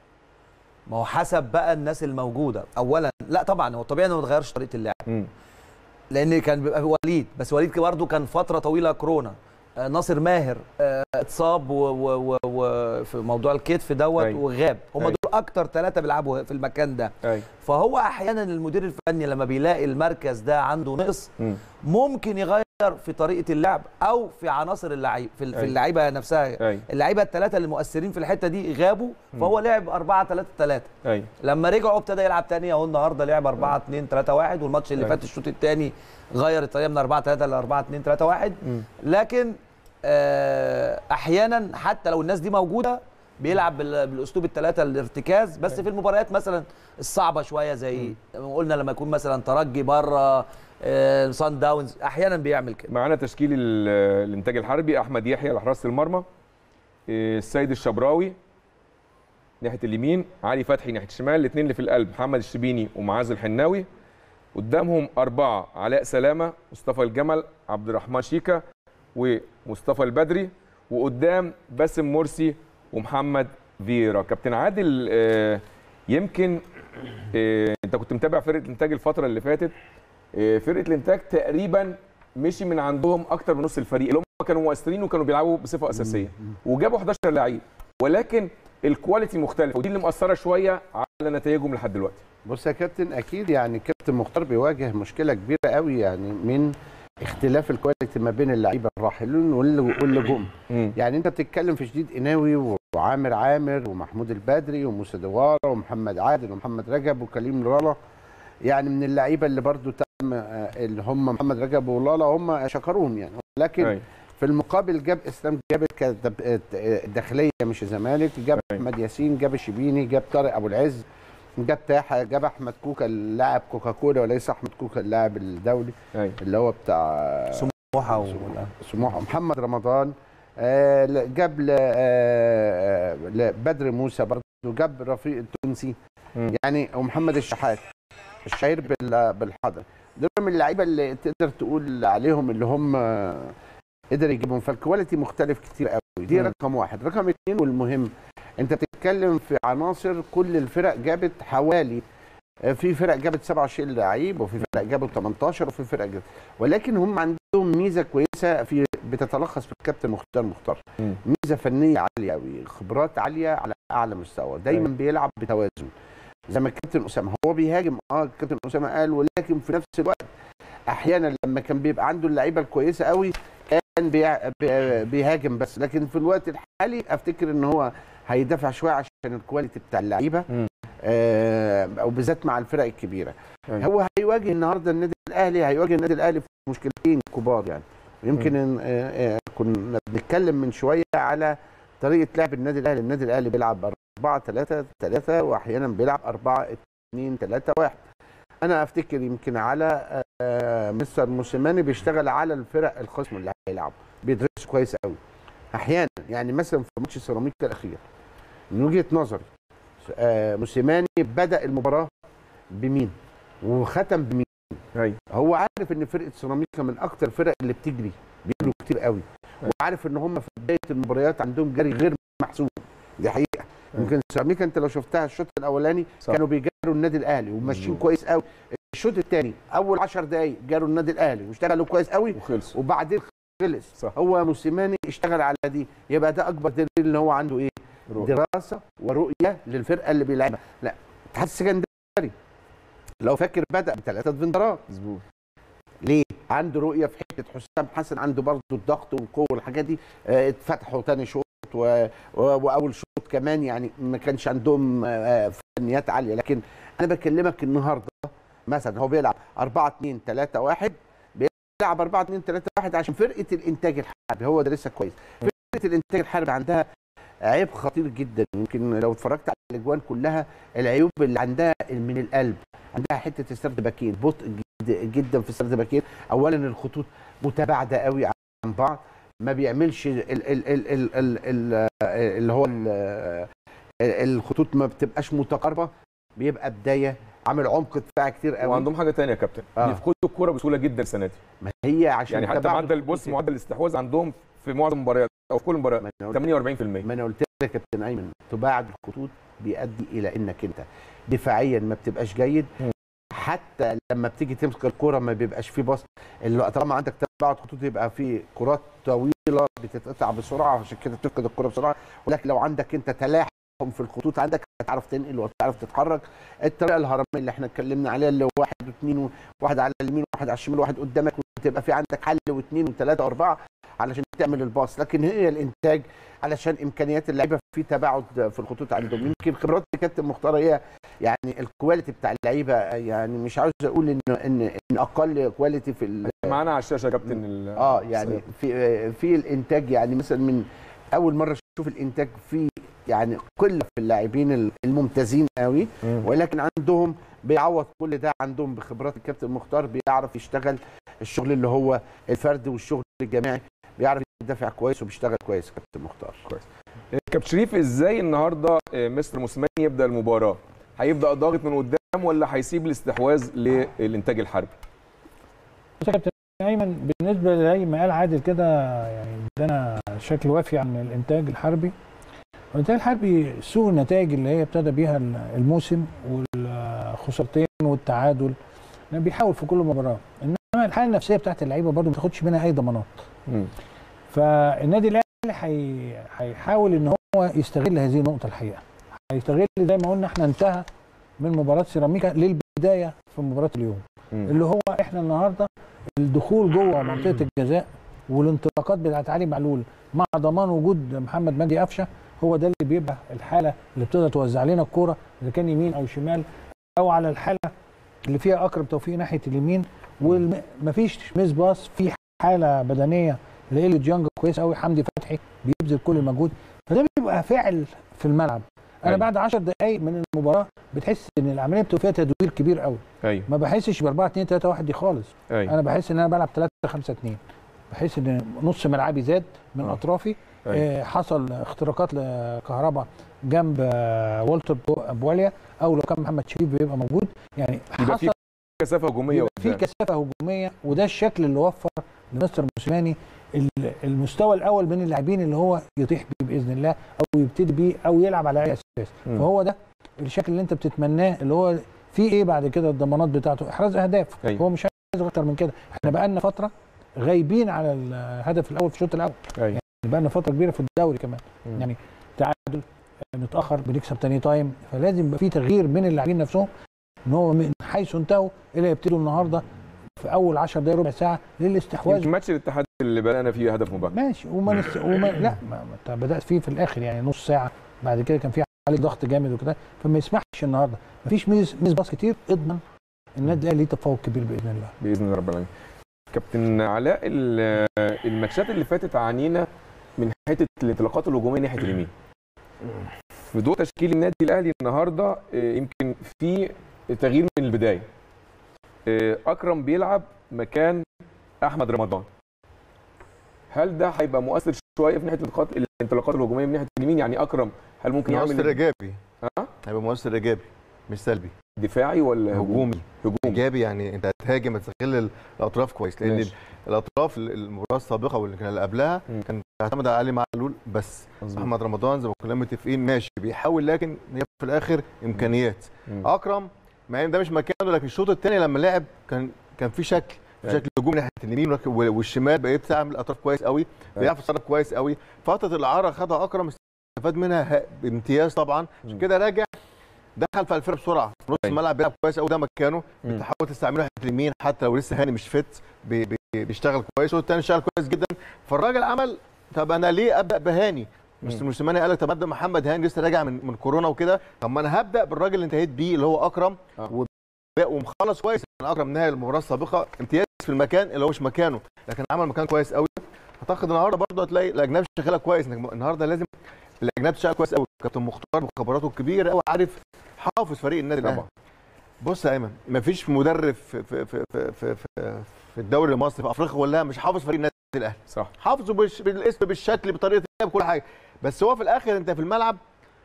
ما هو حسب بقى الناس الموجوده اولا لا طبعا هو طبيعي انه ما تغيرش طريقه اللعب مم. لان كان بيبقى وليد بس وليد برضه كان فتره طويله كورونا آه، ناصر ماهر آه، اتصاب و- و- و- و- في موضوع الكتف دوت أيوة. وغاب هم أيوة. دول اكتر ثلاثه بيلعبوا في المكان ده ايوه فهو احيانا المدير الفني لما بيلاقي المركز ده عنده نقص مم. ممكن يغير في طريقه اللعب او في عناصر اللعيب في, في أيوة. اللعيبه نفسها ايوه اللعيبه الثلاثه اللي مؤثرين في الحته دي غابوا فهو لعب 4 3 3 ايوه لما رجعوا ابتدى يلعب تاني اهو النهارده لعب 4 2 3 1 والماتش اللي أيوة. فات الشوط الثاني غير الطريقه من 4 3 ل 4 2 3 1 مم. لكن آه، احيانا حتى لو الناس دي موجوده بيلعب بال- بالاسلوب الثلاثه الارتكاز بس في المباريات مثلا الصعبه شويه زي قلنا لما يكون مثلا ترجي بره آه، صن داونز احيانا بيعمل كده معانا تشكيل ال- الانتاج الحربي احمد يحيى لحراسه المرمى إيه، السيد الشبراوي ناحيه اليمين علي فتحي ناحيه الشمال الاثنين اللي في القلب محمد الشبيني ومعاذ الحناوي قدامهم اربعه علاء سلامه مصطفى الجمل عبد الرحمن شيكا ومصطفى البدري وقدام باسم مرسي ومحمد فيرا كابتن عادل آه، يمكن إيه انت كنت متابع فرقه الانتاج الفتره اللي فاتت إيه فرقه الانتاج تقريبا مشي من عندهم اكتر من نص الفريق اللي هم كانوا مؤثرين وكانوا بيلعبوا بصفه اساسيه وجابوا 11 لعيب ولكن الكواليتي مختلفه ودي اللي مأثره شويه على نتائجهم لحد دلوقتي بص يا كابتن اكيد يعني كابتن مختار بيواجه مشكله كبيره قوي يعني من اختلاف الكواليتي ما بين اللعيبه الراحلين واللي واللي جم يعني انت بتتكلم في شديد قناوي وعامر عامر ومحمود البدري وموسى دواره ومحمد عادل ومحمد رجب وكريم لالا يعني من اللعيبه اللي برضو تم آه، اللي هم محمد رجب ولالا هم شكروهم يعني لكن أيوة. في المقابل جاب اسلام جابت كدب- الداخليه مش الزمالك جاب أيوة. احمد ياسين جاب الشبيني جاب طارق ابو العز جاب تاحه جاب احمد كوكا اللاعب كوكاكولا وليس احمد كوكا اللاعب الدولي ايوه اللي هو بتاع سموحه و... سموحه محمد رمضان آه، ل- جاب ل- آه، آه، لبدر موسى برضه جاب رفيق التونسي مم. يعني ومحمد الشحات الشهير بال- بالحضر دول من اللعيبه اللي تقدر تقول عليهم اللي هم آه، قدر يجيبهم فالكواليتي مختلف كتير قوي دي مم. رقم واحد رقم اتنين والمهم انت بتتكلم في عناصر كل الفرق جابت حوالي آه، في فرق جابت 27 لعيب وفي فرق جابوا 18 وفي فرق جابت ولكن هم عندهم ميزه كويسه في بتتلخص في الكابتن مختار مختار مم. ميزه فنيه عاليه قوي خبرات عاليه على اعلى مستوى دايما بيلعب بتوازن زي ما الكابتن اسامه هو بيهاجم اه الكابتن اسامه قال ولكن في نفس الوقت احيانا لما كان بيبقى عنده اللعيبه الكويسه قوي كان بيع- بي- بيهاجم بس لكن في الوقت الحالي افتكر ان هو هيدافع شويه عشان الكواليتي بتاع اللعيبه مم. آه او بالذات مع الفرق الكبيره أيوة. هو هيواجه النهارده النادي الاهلي هيواجه النادي الاهلي في مشكلتين كبار يعني يمكن إن آه آه كنا بنتكلم من شويه على طريقه لعب النادي الاهلي النادي الاهلي بيلعب 4 3 3 واحيانا بيلعب 4 2 3 1 انا افتكر يمكن على آه مستر موسيماني بيشتغل على الفرق الخصم اللي هيلعب بيدرس كويس قوي احيانا يعني مثلا في ماتش سيراميكا الاخير من وجهه نظري آه موسيماني بدا المباراه بمين وختم بمين ايوه هو عارف ان فرقه سيراميكا من اكتر الفرق اللي بتجري بيجروا كتير قوي وعارف ان هم في بدايه المباريات عندهم جري غير محسوب دي حقيقه يمكن سيراميكا انت لو شفتها الشوط الاولاني صح. كانوا بيجروا النادي الاهلي وماشيين كويس قوي الشوط الثاني اول 10 دقائق جروا النادي الاهلي واشتغلوا كويس قوي وخلص وبعدين خلص صح. هو موسيماني اشتغل على دي يبقى ده اكبر دليل ان هو عنده ايه رؤية. دراسه ورؤيه للفرقه اللي بيلعبها لا الاتحاد السكندري لو فاكر بدا بثلاثه فندرات مظبوط ليه؟ عنده رؤيه في حته حسام حسن عنده برضه الضغط والقوه والحاجات دي آه، اتفتحوا تاني شوط و... و... واول شوط كمان يعني ما كانش عندهم آه، فنيات عاليه لكن انا بكلمك النهارده مثلا هو بيلعب 4 2 3 1 بيلعب 4 2 3 1 عشان فرقه الانتاج الحربي هو دارسها كويس فرقه الانتاج الحربي عندها عيب خطير جدا يمكن لو اتفرجت على الاجوان كلها العيوب اللي عندها من القلب عندها حته السرد باكين بطء جد جدا في السرد باكين اولا الخطوط متباعده قوي عن بعض ما بيعملش ال ال ال ال ال ال اللي هو ال الخطوط ما بتبقاش متقاربه بيبقى بدايه عامل عمق دفاع كتير قوي وعندهم حاجه ثانيه يا كابتن آه. بيفقدوا الكوره بسهوله جدا السنه دي ما هي عشان يعني حتى تباعد معدل الخطوط بص معدل الاستحواذ عندهم في معظم المباريات او في كل المباريات ما أنا قلت- 48% ما انا قلت لك يا كابتن ايمن تباعد الخطوط بيؤدي الى انك انت دفاعيا ما بتبقاش جيد مم. حتى لما بتيجي تمسك الكوره ما بيبقاش فيه باص اللي طالما عندك تباعد خطوط يبقى في كرات طويله بتتقطع بسرعه عشان كده تفقد الكوره بسرعه ولكن لو عندك انت تلاحم في الخطوط عندك هتعرف تنقل وتعرف تتحرك الطريقه الهرميه اللي احنا اتكلمنا عليها اللي هو واحد واثنين واحد على اليمين وواحد على الشمال وواحد قدامك وتبقى في عندك حل واثنين وثلاثه واربعه علشان تعمل الباص لكن هي الانتاج علشان امكانيات اللعيبه في تباعد في الخطوط عندهم يمكن خبرات كابتن مختار هي يعني الكواليتي بتاع اللعيبه يعني مش عاوز اقول ان ان ان اقل كواليتي في ال- معانا على الشاشه يا كابتن ال- اه يعني في في الانتاج يعني مثلا من اول مره اشوف الانتاج في يعني قله في اللاعبين الممتازين قوي مم. ولكن عندهم بيعوض كل ده عندهم بخبرات الكابتن مختار بيعرف يشتغل الشغل اللي هو الفردي والشغل الجماعي بيعرف يدافع كويس وبيشتغل كويس كابتن مختار كابتن شريف ازاي النهارده آه، مستر موسيماني يبدا المباراه هيبدا ضاغط من قدام ولا هيسيب الاستحواذ للانتاج الحربي بص يا كابتن ايمن بالنسبه زي ما قال عادل كده يعني ادانا شكل وافي عن الانتاج الحربي الانتاج الحربي سوء النتائج اللي هي ابتدى بيها الموسم وال- الخسارتين والتعادل يعني بيحاول في كل مباراه انما الحاله النفسيه بتاعت اللعيبه برضه ما تاخدش منها اي ضمانات مم. فالنادي الاهلي هي- هيحاول ان هو يستغل هذه النقطه الحقيقه هيستغل زي ما قلنا احنا انتهى من مباراه سيراميكا للبدايه في مباراه اليوم مم. اللي هو احنا النهارده الدخول جوه منطقه الجزاء والانطلاقات بتاعت علي معلول مع ضمان وجود محمد مجدي قفشه هو ده اللي بيبقى الحاله اللي بتقدر توزع لنا الكوره اذا كان يمين او شمال او على الحاله اللي فيها اكرم توفيق ناحيه اليمين ومفيش ميس باص في حاله بدنيه لإيليو ديانج كويس قوي حمدي فتحي بيبذل كل المجهود فده بيبقى فعل في الملعب انا أيوة. بعد 10 دقائق من المباراه بتحس ان العمليه بتبقى فيها تدوير كبير قوي ايوه ما بحسش ب 4 2 3 1 دي خالص ايوه انا بحس ان انا بلعب 3 5 2 بحس ان نص ملعبي زاد من آه. اطرافي أيوة. آه حصل اختراقات لكهرباء جنب آه والتر بو- بواليا او لو كان محمد شريف بيبقى موجود يعني يبقى في حصل كثافه هجوميه يبقى في قدام. كثافه هجوميه وده الشكل اللي وفر لمستر موسيماني ال- المستوى الاول من اللاعبين اللي هو يطيح بيه باذن الله او يبتدي بيه او يلعب على اي اساس مم. فهو ده الشكل اللي انت بتتمناه اللي هو في ايه بعد كده الضمانات بتاعته احراز اهداف أيوة. هو مش عايز اكتر من كده احنا بقالنا فتره غايبين على الهدف الاول في الشوط الاول ايوه بقالنا فتره كبيره في الدوري كمان مم. يعني تعادل نتاخر بنكسب تاني تايم فلازم يبقى في تغيير من اللاعبين نفسهم ان هو من حيث انتهوا الى يبتدوا النهارده في اول 10 دقائق ربع ساعه للاستحواذ يمكن ماتش الاتحاد اللي بدانا فيه هدف مبكر ماشي وما نس... وما لا ما ما انت بدات فيه في الاخر يعني نص ساعه بعد كده كان في عليه ضغط جامد وكده فما يسمحش النهارده مفيش ميز ميز باص كتير اضمن النادي الاهلي ليه تفوق كبير باذن الله باذن الله رب العالمين كابتن علاء ال- الماتشات اللي فاتت عانينا من حته الانطلاقات الهجوميه ناحيه اليمين في ضوء تشكيل النادي الاهلي النهارده آه، يمكن في تغيير من البدايه آه، اكرم بيلعب مكان احمد رمضان هل ده هيبقى مؤثر شويه في ناحيه الانطلاقات الانطلاقات الهجوميه من ناحيه اليمين يعني اكرم هل ممكن مؤثر يعمل ايجابي ها هيبقى مؤثر ايجابي مش سلبي دفاعي ولا هجومي هجومي هجومي ايجابي يعني انت هتهاجم هتستغل ال- الاطراف كويس لان ماشي. الاطراف ال- المباراه السابقه واللي كان اللي قبلها مم. كان تعتمد على علي معلول بس مظبوط. احمد رمضان زي ما كنا متفقين ماشي بيحاول لكن هي في الاخر امكانيات مم. اكرم مع ان ده مش مكانه لكن الشوط الثاني لما لعب كان كان في شكل في أيوة. شكل هجومي ناحيه اليمين ولكن- والشمال بقيت تعمل الاطراف كويس قوي بيعرف يتصرف كويس قوي فتره الاعاره خدها اكرم استفاد منها ه- بامتياز طبعا عشان مم. كده راجع دخل في الفرقه بسرعه في نص أيوة. الملعب بيلعب كويس قوي ده مكانه مم. بتحاول تستعمله ناحيه اليمين حتى لو لسه هاني مش فت بي بي بيشتغل كويس والتاني اشتغل كويس جدا فالراجل عمل طب انا ليه ابدا بهاني مش مم. موسيماني قال لك طب ابدا محمد هاني لسه راجع من من كورونا وكده طب ما انا هبدا بالراجل اللي انتهيت بيه اللي هو اكرم آه. وب- ومخلص كويس يعني اكرم نهايه المباراه السابقه امتياز في المكان اللي هو مش مكانه لكن عمل مكان كويس قوي اعتقد النهارده برضه هتلاقي الاجنبي شغاله كويس إنك النهارده لازم الاجنبي تشتغل كويس قوي كابتن مختار بخبراته الكبيره قوي عارف حافظ فريق النادي الاهلي طبعا بص يا ايمن مفيش مدرب في في في في في, في, في الدوري المصري في افريقيا كلها مش حافظ فريق النادي الاهلي صح حافظه بالش- بالاسم بالشكل بطريقه اللعب بكل حاجه بس هو في الاخر انت في الملعب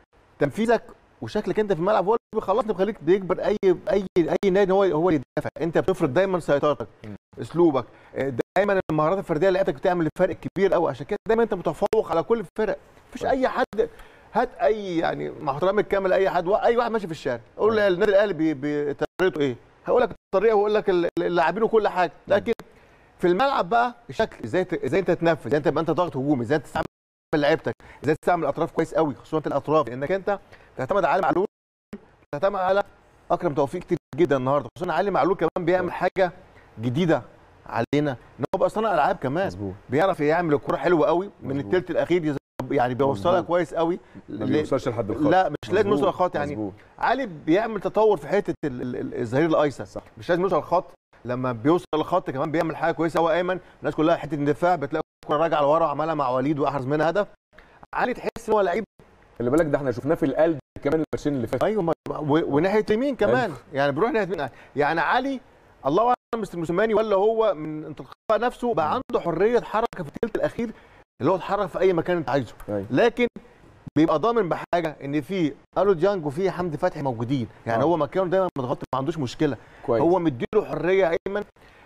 تنفيذك وشكلك انت في الملعب هو اللي بيخلصني بيخليك بيكبر اي اي اي نادي هو هو اللي يدافع انت بتفرض دايما سيطرتك م. اسلوبك آه، دايما المهارات الفرديه اللي لعبتك بتعمل فرق كبير قوي عشان كده دايما انت متفوق على كل الفرق مفيش اي حد هات اي يعني مع احترامي الكامل اي حد اي واحد ماشي في الشارع قول له النادي الاهلي بي- بي- طريقته ايه هقول لك الطريقه ويقول لك ال- اللاعبين وكل حاجه لكن في الملعب بقى الشكل ازاي ت- ازاي انت تنفذ ازاي انت تبقى انت ضغط هجومي ازاي تستعمل لعيبتك ازاي تستعمل الاطراف كويس قوي خصوصا الاطراف لانك انت تعتمد على علي معلول تعتمد على اكرم توفيق كتير جدا النهارده خصوصا علي معلول كمان بيعمل حاجه جديده علينا ان هو بقى صانع العاب كمان مظبوط بيعرف يعمل الكوره حلوه قوي من مظبوط. الثلث الاخير يز- يعني بيوصلها مظبوط. كويس قوي ما ل- بيوصلش لحد الخط لا مش لازم مظبوط. يوصل الخط يعني مظبوط. علي بيعمل تطور في حته ال- ال- ال- الظهير الايسر صح. مش لازم يوصل الخط لما بيوصل الخط كمان بيعمل حاجه كويسه قوي ايمن الناس كلها حته الدفاع بتلاقي الكوره راجعه لورا عملها مع وليد واحرز منها هدف علي تحس ان هو لعيب خلي بالك ده احنا شفناه في القلب كمان الماتشين اللي فاتوا ايوه ما- و- وناحيه اليمين كمان يعني بيروح ناحيه اليمين يعني علي الله اعلم مستر موسيماني ولا هو من انتقاء نفسه بقى عنده حريه حركه في الثلث الاخير اللي هو يتحرك في اي مكان انت عايزه أيوة. لكن بيبقى ضامن بحاجه ان في الو ديانج وفي حمدي فتحي موجودين يعني آه. هو مكانه دايما متغطي ما عندوش مشكله كويس هو مديله حريه ايمن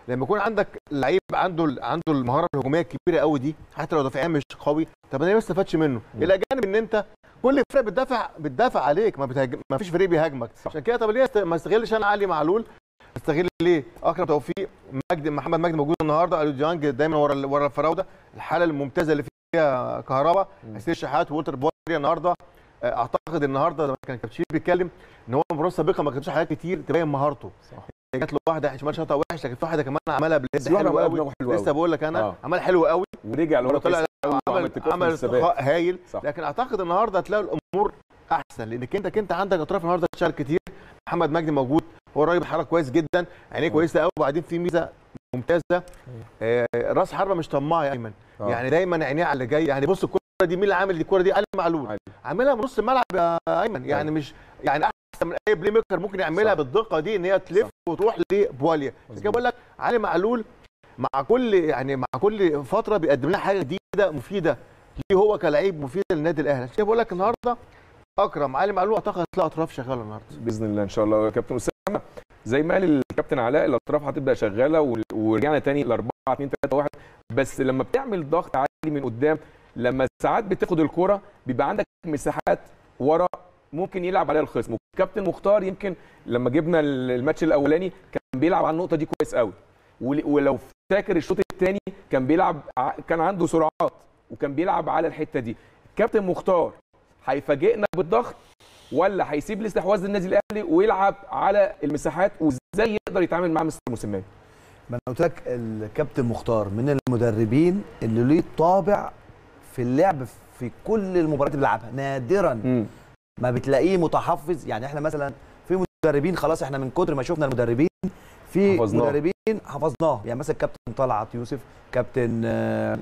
لما يكون عندك لعيب عنده عنده المهاره الهجوميه الكبيره قوي دي حتى لو دفاعيا مش قوي طب انا ليه ما استفادش منه الى جانب ان انت كل فرقه بتدافع بتدافع عليك ما بتهاجم ما فيش فريق بيهاجمك عشان كده طب ليه است- ما استغلش انا علي معلول استغل ليه اكرم توفيق مجدي محمد مجدي موجود النهارده اليو ديانج دايما ورا ال- ورا الفراوده الحاله الممتازه اللي فيها كهربا حسين الشحات وولتر بوري النهارده آه، اعتقد النهارده لما كان كابتشير بيتكلم ان هو المباراه السابقه ما كانش حاجات كتير تبين مهارته صح. جات له واحده شمال شاطها وحش لكن في واحده كمان عملها بس باليد في واحدة حلو عملها قوي بدماغه حلو لسه قوي. بقول لك انا آه. عمل حلو قوي ورجع لورا طلع كويس قوي عمل وعمل تكوين عمل في الثبات. استرخاء هايل صح. لكن اعتقد النهارده هتلاقي الامور احسن لانك انت انت عندك اطراف النهارده تشتغل كتير محمد مجدي موجود هو الراجل بيتحرك كويس جدا عينيه كويسه قوي وبعدين في ميزه ممتازه آه راس حربه مش طماع يا ايمن آه. يعني دايما عينيه على اللي جاي يعني بص الكوره دي مين اللي عامل دي الكوره دي علي معلول علي. عاملها من نص الملعب يا ايمن يعني مش يعني احسن من اي بلاي ميكر ممكن يعملها صح. بالدقه دي ان هي تلف وتروح لبواليا عشان كده بقول لك علي معلول مع كل يعني مع كل فتره بيقدم لنا حاجه جديده مفيده ليه هو كلاعب مفيد للنادي الاهلي عشان كده بقول لك النهارده اكرم علي معلول اعتقد هتلاقي اطراف شغاله النهارده باذن الله ان شاء الله يا كابتن اسامه زي ما قال الكابتن علاء الاطراف هتبدا شغاله وال- ورجعنا تاني ل 4 2 3 1 بس لما بتعمل ضغط عالي من قدام لما ساعات بتاخد الكرة بيبقى عندك مساحات ورا ممكن يلعب عليها الخصم وكابتن مختار يمكن لما جبنا الماتش الاولاني كان بيلعب على النقطه دي كويس قوي ول- ولو فاكر الشوط الثاني كان بيلعب ع- كان عنده سرعات وكان بيلعب على الحته دي كابتن مختار هيفاجئنا بالضغط ولا هيسيب الاستحواذ للنادي الاهلي ويلعب على المساحات وازاي يقدر يتعامل مع مستر موسيماني ما انا قلت لك الكابتن مختار من المدربين اللي ليه طابع في اللعب في كل المباريات اللي بيلعبها نادرا ما بتلاقيه متحفظ يعني احنا مثلا في مدربين خلاص احنا من كتر ما شفنا المدربين في حفظناه. مدربين حفظناه يعني مثلا كابتن طلعت يوسف كابتن آه،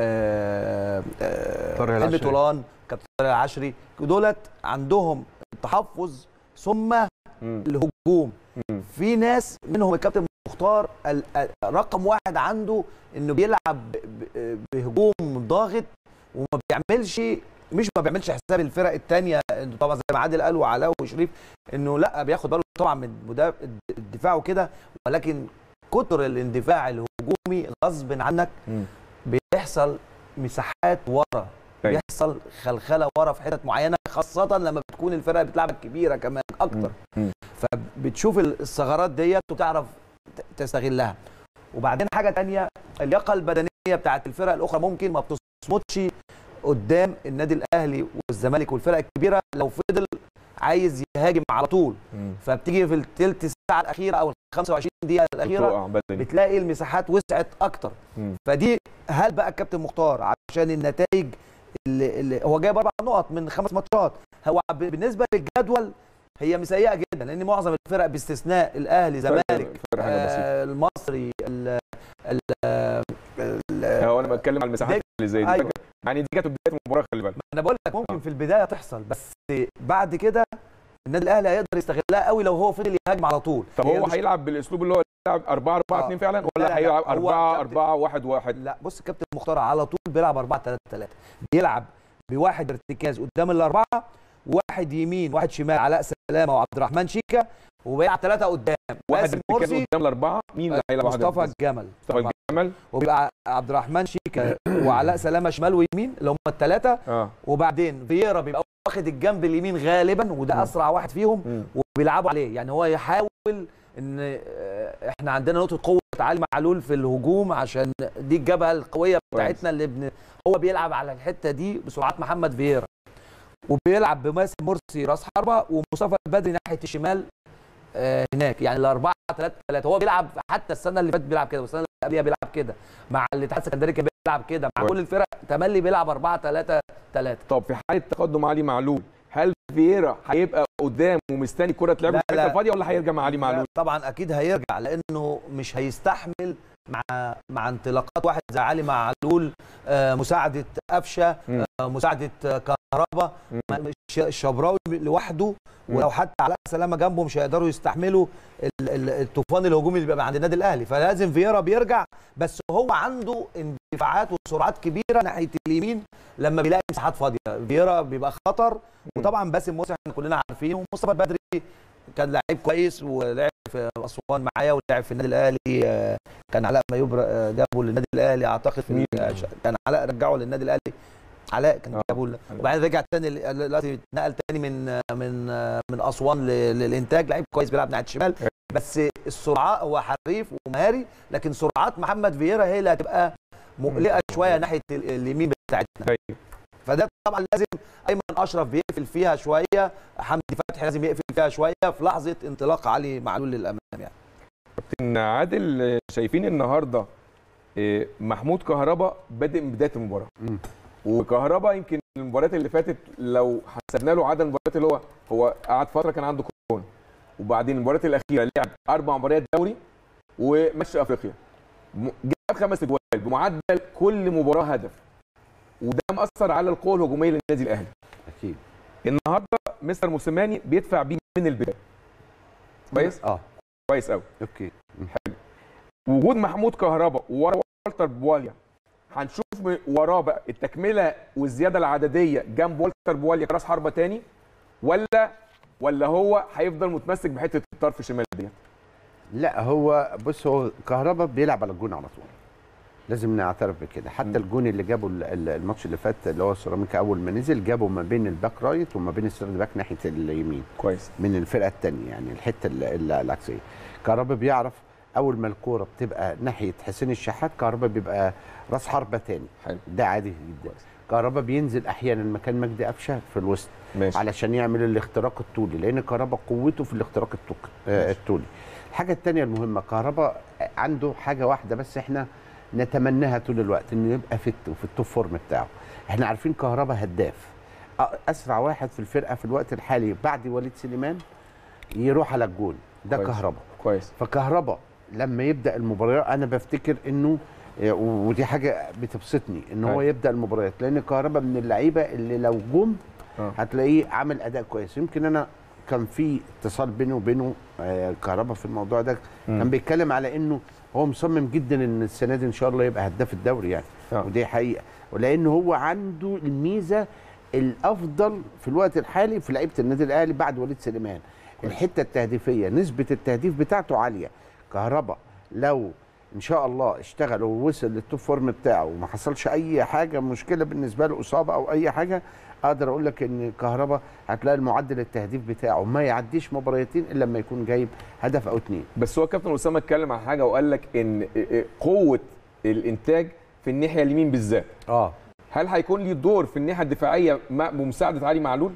آه، آه، طارق حلمي العشري. طولان كابتن طارق العشري دولت عندهم التحفظ ثم مم. الهجوم مم. في ناس منهم الكابتن مختار ال- ال- رقم واحد عنده انه بيلعب ب- ب- بهجوم ضاغط وما بيعملش مش ما بيعملش حساب الفرق الثانيه طبعا زي ما عادل قال وعلاء وشريف انه لا بياخد باله طبعا من مدا- الدفاع وكده ولكن كتر الاندفاع الهجومي غصب عنك مم. بيحصل مساحات ورا أيوة. بيحصل خلخله ورا في حتت معينه خاصه لما بتكون الفرقه بتلعبك كبيره كمان اكتر مم. فبتشوف الثغرات ديت وتعرف ت- تستغلها وبعدين حاجه تانية اللياقه البدنيه بتاعت الفرق الاخرى ممكن ما بتصمتش قدام النادي الاهلي والزمالك والفرق الكبيره لو فضل عايز يهاجم على طول مم. فبتيجي في الثلث ساعه الاخيره او ال 25 دقيقه الاخيره بتقع بدني. بتلاقي المساحات وسعت اكتر مم. فدي هل بقى الكابتن مختار عشان النتائج اللي, اللي هو جايب اربع نقط من خمس ماتشات هو ب- بالنسبه للجدول هي مش سيئه جدا لان معظم الفرق باستثناء الاهلي فرق- زمالك فرق حاجة بسيطة. آه المصري ال ال ال- هو انا بتكلم على المساحات دي- اللي زي دي أيوة. فاكر؟ يعني دي كانت بدايه المباراه خلي بالك انا بقول لك ممكن في البدايه تحصل بس بعد كده النادي الاهلي هيقدر يستغلها قوي لو هو فضل يهاجم على طول طب هي هو مش- هيلعب بالاسلوب اللي هو يلعب 4 4 آه. 2 فعلا لا، ولا لا، هيلعب هو 4 كابتن- 4 1 1 لا بص الكابتن مختار على طول بيلعب 4 3 3 بيلعب بواحد ارتكاز قدام الاربعه وواحد يمين واحد شمال علاء سلامه وعبد الرحمن شيكا وبيلعب ثلاثه قدام واحد باسم كان مرسي قدام الاربعه مين اللي هيلعب واحد مصطفى ارتكاز؟ الجمل مصطفى الجمل وبيبقى عبد الرحمن شيكا وعلاء سلامه شمال ويمين اللي هم الثلاثه اه وبعدين فييرا بيبقى واخد الجنب اليمين غالبا وده اسرع واحد فيهم مم. وبيلعبوا عليه يعني هو يحاول ان آه، احنا عندنا نقطه قوه علي معلول في الهجوم عشان دي الجبهه القويه بتاعتنا اللي بن... هو بيلعب على الحته دي بسرعات محمد فييرا وبيلعب بماسك مرسي راس حربه ومصطفى البدري ناحيه الشمال آه، هناك يعني الأربعة ثلاثة ثلاثة هو بيلعب حتى السنة اللي فاتت بيلعب كده والسنة اللي قبلها بيلعب كده مع الاتحاد السكندري كان بيلعب كده مع كويس. كل الفرق تملي بيلعب أربعة ثلاثة ثلاثة طب في حاله تقدم علي معلول هل فييرا هيبقى قدام ومستني الكره تلعب لا، في لا. الحته الفاضيه ولا هيرجع مع علي معلول؟ لا، طبعا اكيد هيرجع لانه مش هيستحمل مع مع انطلاقات واحد زي علي معلول آه، مساعده قفشه مم. آه، مساعده آه، كهربا مم. ما- مش- الشبراوي لوحده ولو حتى علاء سلامه جنبه مش هيقدروا يستحملوا ال- ال- الطوفان الهجومي اللي بيبقى عند النادي الاهلي فلازم فييرا بيرجع بس هو عنده اندفاعات وسرعات كبيره ناحيه اليمين لما بيلاقي مساحات فاضيه فييرا بيبقى خطر وطبعا باسم مرسي احنا كلنا عارفين ومصطفى البدري كان لعيب كويس ولعب في اسوان معايا ولعب في النادي الاهلي آه، كان علاء ميوب آه، جابه للنادي الاهلي اعتقد في مين؟ آه، كان علاء رجعه للنادي الاهلي علاء كان آه. جابه ل- وبعدين رجع تاني ل- دلوقتي اتنقل تاني من آه، من آه، من اسوان ل- للانتاج لعيب كويس بيلعب ناحيه الشمال بس السرعات هو حريف ومهاري لكن سرعات محمد فييرا هي اللي هتبقى مقلقه شويه ناحيه ال- اليمين بتاعتنا أيوة. فده طبعا لازم ايمن اشرف بيقفل فيها شويه حمدي فتحي لازم يقفل فيها شويه في لحظه انطلاق علي معلول للامام يعني كابتن عادل آه، شايفين النهارده آه، محمود كهربا بادئ من بدايه المباراه مم. وكهربا يمكن المباريات اللي فاتت لو حسبنا له عدد المباريات اللي هو هو قعد فتره كان عنده كورونا وبعدين المباريات الاخيره لعب اربع مباريات دوري وماتش افريقيا م- جاب خمس اجوال بمعدل كل مباراه هدف وده مأثر على القوه الهجوميه للنادي الاهلي اكيد النهارده مستر موسيماني بيدفع بيه من البدايه كويس اه كويس قوي اوكي وجود محمود كهربا ورا والتر بواليا هنشوف م- وراه بقى التكمله والزياده العدديه جنب والتر بواليا كراس حربه تاني ولا ولا هو هيفضل متمسك بحته الطرف الشمال ديت لا هو بص هو كهربا بيلعب على الجون على طول لازم نعترف بكده حتى الجون اللي جابه ال- ال- الماتش اللي فات اللي هو سيراميكا اول ما نزل جابه ما بين الباك رايت وما بين السيرد باك ناحيه اليمين كويس من الفرقه الثانيه يعني الحته ال- ال- العكسيه كهربا بيعرف اول ما الكوره بتبقى ناحيه حسين الشحات كهربا بيبقى راس حربه تاني حلو ده عادي جدا كهربا بينزل احيانا مكان مجدي قفشه في الوسط ماشي علشان يعمل الاختراق الطولي لان كهربا قوته في الاختراق التوك- آه، الطولي الحاجه الثانيه المهمه كهربا عنده حاجه واحده بس احنا نتمناها طول الوقت انه يبقى فت وفي التوب فورم بتاعه احنا عارفين كهربا هداف أ- اسرع واحد في الفرقه في الوقت الحالي بعد وليد سليمان يروح على الجون ده كويس. كهربا كويس فكهربا لما يبدا المباراه انا بفتكر انه آه، ودي حاجه بتبسطني ان هو أيوة. يبدا المباريات لان كهربا من اللعيبه اللي لو جم آه. هتلاقيه عمل اداء كويس يمكن انا كان في اتصال بيني وبينه آه، كهربا في الموضوع ده مم. كان بيتكلم على انه هو مصمم جدا ان السنه دي ان شاء الله يبقى هداف الدوري يعني آه. ودي حقيقه ولان هو عنده الميزه الافضل في الوقت الحالي في لعيبه النادي الاهلي بعد وليد سليمان الحته التهديفيه نسبه التهديف بتاعته عاليه كهربا لو ان شاء الله اشتغل ووصل للتوب فورم بتاعه وما حصلش اي حاجه مشكله بالنسبه له اصابه او اي حاجه اقدر اقول لك ان كهربا هتلاقي المعدل التهديف بتاعه ما يعديش مباريتين الا لما يكون جايب هدف او اتنين بس هو كابتن اسامه اتكلم عن حاجه وقال لك ان قوه الانتاج في الناحيه اليمين بالذات اه هل هيكون ليه دور في الناحيه الدفاعيه مع- بمساعده علي معلول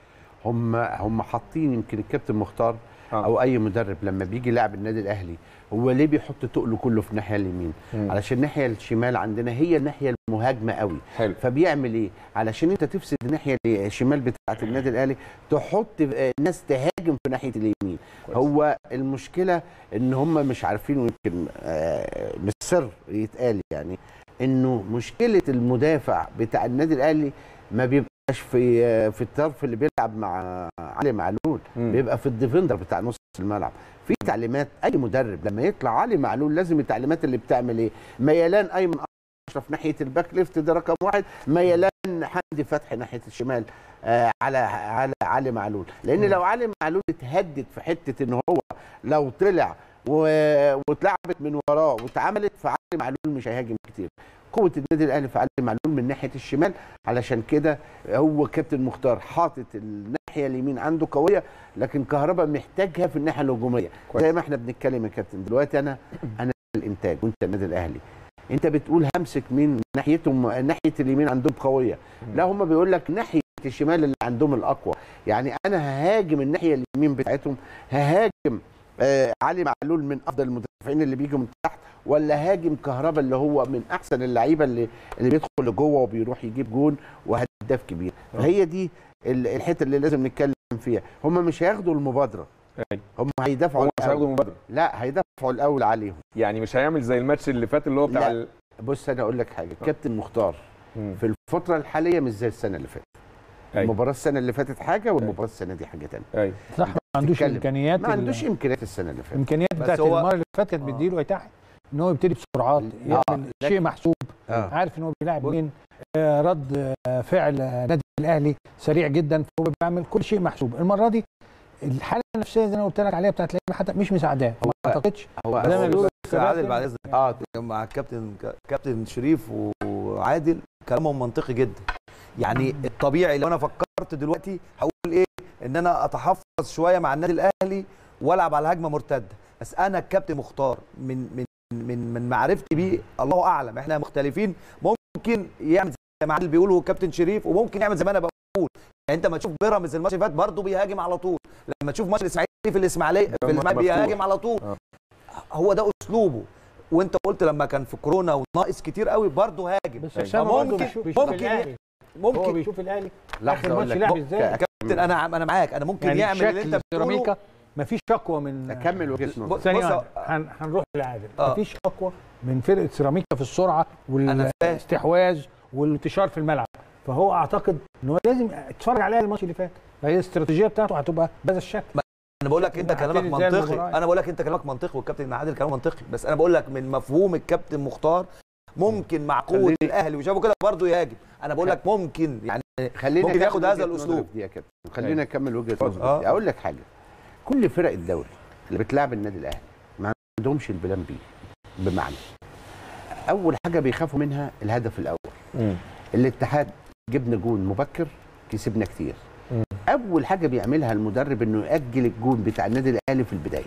هم هم حاطين يمكن الكابتن مختار آه. او اي مدرب لما بيجي لاعب النادي الاهلي هو ليه بيحط تقله كله في الناحيه اليمين مم. علشان الناحيه الشمال عندنا هي الناحيه المهاجمه قوي حلو فبيعمل ايه علشان انت تفسد الناحيه الشمال بتاعه النادي الاهلي تحط آه، ناس تهاجم في ناحيه اليمين كويس. هو المشكله ان هم مش عارفين ويمكن آه، مش سر يتقال يعني انه مشكله المدافع بتاع النادي الاهلي ما بيبقاش في آه، في الطرف اللي بيلعب مع علي معلول مم. بيبقى في الديفندر بتاع نص الملعب في تعليمات اي مدرب لما يطلع علي معلول لازم التعليمات اللي بتعمل ايه ميلان ايمن اشرف ناحيه الباك ليفت ده رقم واحد ميلان حمدي فتحي ناحيه الشمال آه على على علي معلول لان لو علي معلول اتهدد في حته ان هو لو طلع و- واتلعبت من وراه واتعملت فعلي معلول مش هيهاجم كتير قوه النادي الاهلي في علي معلول من ناحيه الشمال علشان كده هو كابتن مختار حاطط الناحيه اليمين عنده قويه لكن كهربا محتاجها في الناحيه الهجوميه كويس. زي ما احنا بنتكلم يا كابتن دلوقتي انا انا الانتاج وانت النادي الاهلي انت بتقول همسك مين ناحيتهم ناحيه اليمين عندهم قويه لا هم بيقول لك ناحيه الشمال اللي عندهم الاقوى يعني انا ههاجم الناحيه اليمين بتاعتهم ههاجم آه علي معلول من افضل المدافعين اللي بيجوا من تحت ولا هاجم كهربا اللي هو من احسن اللعيبه اللي اللي بيدخل لجوه وبيروح يجيب جون وهداف كبير فهي دي ال- الحته اللي لازم نتكلم فيها هم مش هياخدوا المبادره أيوة. هم هيدافعوا هو مش الأول. هياخدوا مبادره لا هيدافعوا الاول عليهم يعني مش هيعمل زي الماتش اللي فات اللي هو بتاع لا. ال... بص انا اقول لك حاجه كابتن مختار مم. في الفتره الحاليه مش زي السنه اللي فاتت أيوة. المباراه السنه اللي فاتت حاجه والمباراه السنه دي حاجه ثانيه ايوه صح ما عندوش تتكلم. امكانيات ما ال- عندوش امكانيات السنه اللي فاتت الامكانيات بس بتاعت هو- المره اللي فاتت كانت بتديله اتاحه ان هو يبتدي بسرعات آه، يعمل شيء محسوب آه. عارف ان هو بيلاعب مين آه، رد آه، فعل آه، نادي الاهلي سريع جدا فهو بيعمل كل شيء محسوب المره دي الحاله النفسيه زي ما قلت لك عليها بتاعت اللعيبه حتى مش مساعداه ما هو- اعتقدش هو زي ما هو بيقولوا بس عادل بعد اذنك اه مع الكابتن كابتن شريف وعادل كلامهم منطقي جدا يعني الطبيعي لو انا فكرت دلوقتي هقول ايه ان انا اتحفظ شويه مع النادي الاهلي والعب على هجمه مرتده بس انا الكابتن مختار من من من من معرفتي بيه الله اعلم احنا مختلفين ممكن يعمل زي ما عادل بيقول كابتن شريف وممكن يعمل زي ما انا بقول يعني انت ما تشوف بيراميدز الماتش اللي فات برضه بيهاجم على طول لما تشوف ماتش الاسماعيلي في الاسماعيليه في الاسماعيلي مفتوح. بيهاجم على طول آه. هو ده اسلوبه وانت قلت لما كان في كورونا وناقص كتير قوي برضه هاجم بس اسامه برضه ممكن بيشوف بيشوف ممكن الاهلي هو ممكن بيشوف الاهلي لحظه اخر اقول ماتش لك لعب ممكن ازاي كابتن انا انا معاك انا ممكن يعني يعمل اللي انت شكل بتقوله سيراميكا مفيش شكوى من اكمل وجهه نظري بص- ثانيه بص- واحدة. هن- هنروح للعادل آه. مفيش شكوى من فرقه سيراميكا في السرعه أنا فاهم. والاستحواذ والانتشار في الملعب فهو اعتقد ان هو لازم اتفرج عليها الماتش اللي فات فهي الاستراتيجيه بتاعته هتبقى بهذا الشكل انا بقول لك انت شكل كلامك معتدل زي منطقي المباراة. انا بقول لك انت كلامك منطقي والكابتن عادل كلامه منطقي بس انا بقول لك من مفهوم الكابتن مختار ممكن مع قوه خليني- الاهلي وشافه كده برضه يهاجم انا بقول لك ممكن يعني خلينا ممكن أكمل ياخد هذا وجهة الأسلوب. نظري في دي يا كابتن خلينا اكمل وجهه نظري آه. في دي. اقول لك حاجه كل فرق الدوري اللي بتلعب النادي الاهلي ما عندهمش البلان بي بمعنى اول حاجه بيخافوا منها الهدف الاول الاتحاد جبنا جون مبكر كسبنا كتير اول حاجه بيعملها المدرب انه ياجل الجون بتاع النادي الاهلي في البدايه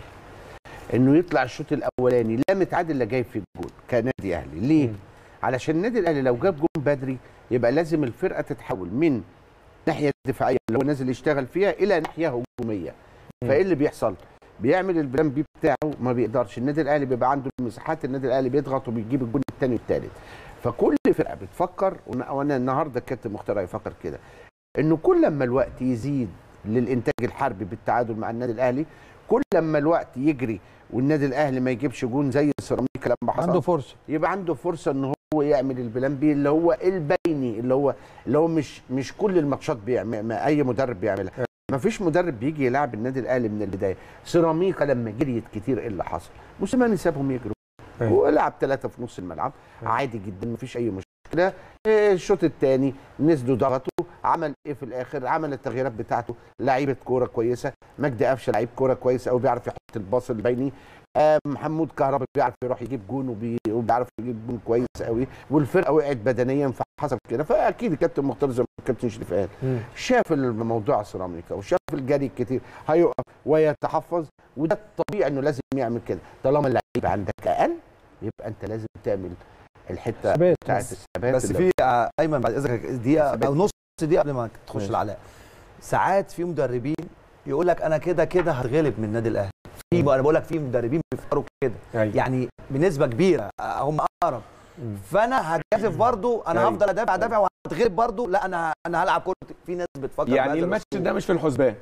انه يطلع الشوط الاولاني لا متعادل لا جايب في الجون كنادي اهلي ليه علشان النادي الاهلي لو جاب جون بدري يبقى لازم الفرقه تتحول من ناحيه دفاعيه اللي هو نازل يشتغل فيها الى ناحيه هجوميه فايه اللي بيحصل بيعمل البلان بي بتاعه ما بيقدرش النادي الاهلي بيبقى عنده المساحات النادي الاهلي بيضغط وبيجيب الجون الثاني والثالث فكل فرقه بتفكر وأنا- وانا النهارده الكابتن مختار هيفكر كده انه كل ما الوقت يزيد للانتاج الحربي بالتعادل مع النادي الاهلي كل ما الوقت يجري والنادي الاهلي ما يجيبش جون زي سيراميكا لما حصل عنده فرصه يبقى عنده فرصه ان هو يعمل البلان بي اللي هو البيني اللي هو اللي هو مش مش كل الماتشات بيعمل ما اي مدرب بيعملها ما فيش مدرب بيجي يلعب النادي الاهلي من البدايه سيراميكا لما جريت كتير ايه اللي حصل موسيماني سابهم يجروا أيوة. ولعب ثلاثه في نص الملعب عادي جدا ما فيش اي مشكله إيه، الشوط الثاني نزلوا ضغطوا عمل ايه في الاخر عمل التغييرات بتاعته لعيبه كوره كويسه مجدي قفشه لعيب كوره كويس قوي بيعرف يحط الباص البيني آه، محمود كهربا بيعرف يروح يجيب جون وبي- وبيعرف يجيب جون كويس قوي والفرقه وقعت بدنيا فحصل كده فاكيد الكابتن مختار زي ما الكابتن شريف قال شاف الموضوع سيراميكا وشاف الجري الكتير هيقف ويتحفظ وده الطبيعي انه لازم يعمل كده طالما اللعيبه عندك اقل يبقى انت لازم تعمل الحته ثبات. بتاعت الثبات بس اللي- في آه، ايمن بعد اذنك دقيقه او نص دقيقه قبل ما تخش ماشي. العلاء ساعات في مدربين يقول لك انا كده كده هتغلب من النادي الاهلي في انا بقول لك في مدربين بيفكروا كده أيوة. يعني بنسبه كبيره آه، هم اقرب فانا هجازف برضو انا أيوة. هفضل ادافع ادافع وهتغلب برضو لا انا انا هلعب كوره في ناس بتفكر يعني بهذا الماتش الأسلوب. ده مش في الحسبان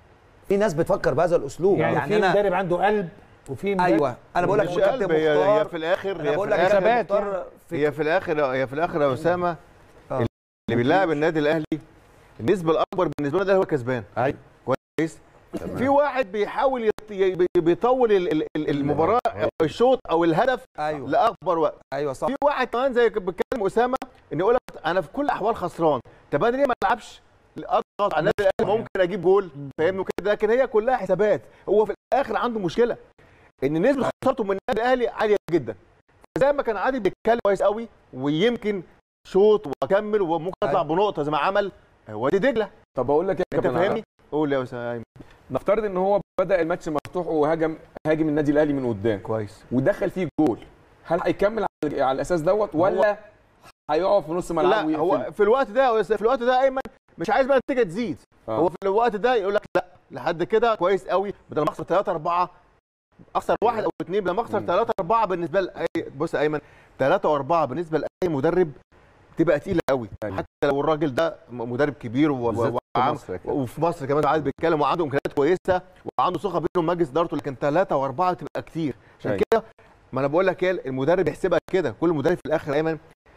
في ناس بتفكر بهذا الاسلوب يعني, يعني, في انا مدرب عنده قلب وفي مدرب ايوه انا بقول لك مش كابتن قلب هي, هي مختار في الاخر انا هي في بقول لك الاخر كابتن ثبات مختار في هي في الاخر هي في الاخر يا اسامه آه. اللي بيلاعب النادي الاهلي النسبه الاكبر بالنسبه له ده هو كسبان أيوة. كويس في واحد بيحاول يط- ي- بيطول ال- ال- ال- المباراه او الشوط او الهدف ايوه لاكبر وقت ايوه صح في واحد كمان زي اللي بيتكلم اسامه ان يقول لك انا في كل الاحوال خسران طب انا ليه ما العبش اضغط على النادي الاهلي ممكن اجيب جول فاهمني كده لكن هي كلها حسابات هو في الاخر عنده مشكله ان نسبه خسارته من النادي الاهلي عاليه جدا زي ما كان عادل بيتكلم كويس قوي ويمكن شوط واكمل وممكن اطلع بنقطه زي ما عمل وادي دجله طب اقول لك يا انت كابتن علاء، فاهمني قول يا اسامه نفترض ان هو بدا الماتش مفتوح وهاجم هاجم النادي الاهلي من قدام كويس ودخل فيه جول هل هيكمل على على الاساس دوت ولا هيقف في نص ملعب لا ويقفل؟ هو في الوقت ده في الوقت ده ايمن مش عايز بقى النتيجه تزيد آه. هو في الوقت ده يقول لك لا لحد كده كويس قوي بدل ما اخسر 3 4 اخسر واحد او اثنين بدل ما اخسر مم. 3 4 بالنسبه لاي بص يا ايمن 3 و4 بالنسبه لاي مدرب تبقى تقيله قوي أيوة. حتى لو الراجل ده م- مدرب كبير و- بالذات و- في وعام- مصر كده. وفي مصر كمان عايز بيتكلم وعنده امكانيات كويسه وعنده ثقه بينه ومجلس ادارته لكن 3 و4 تبقى كتير عشان أيوة. كده ما انا بقول لك ايه المدرب بيحسبها كده كل مدرب في الاخر ايمن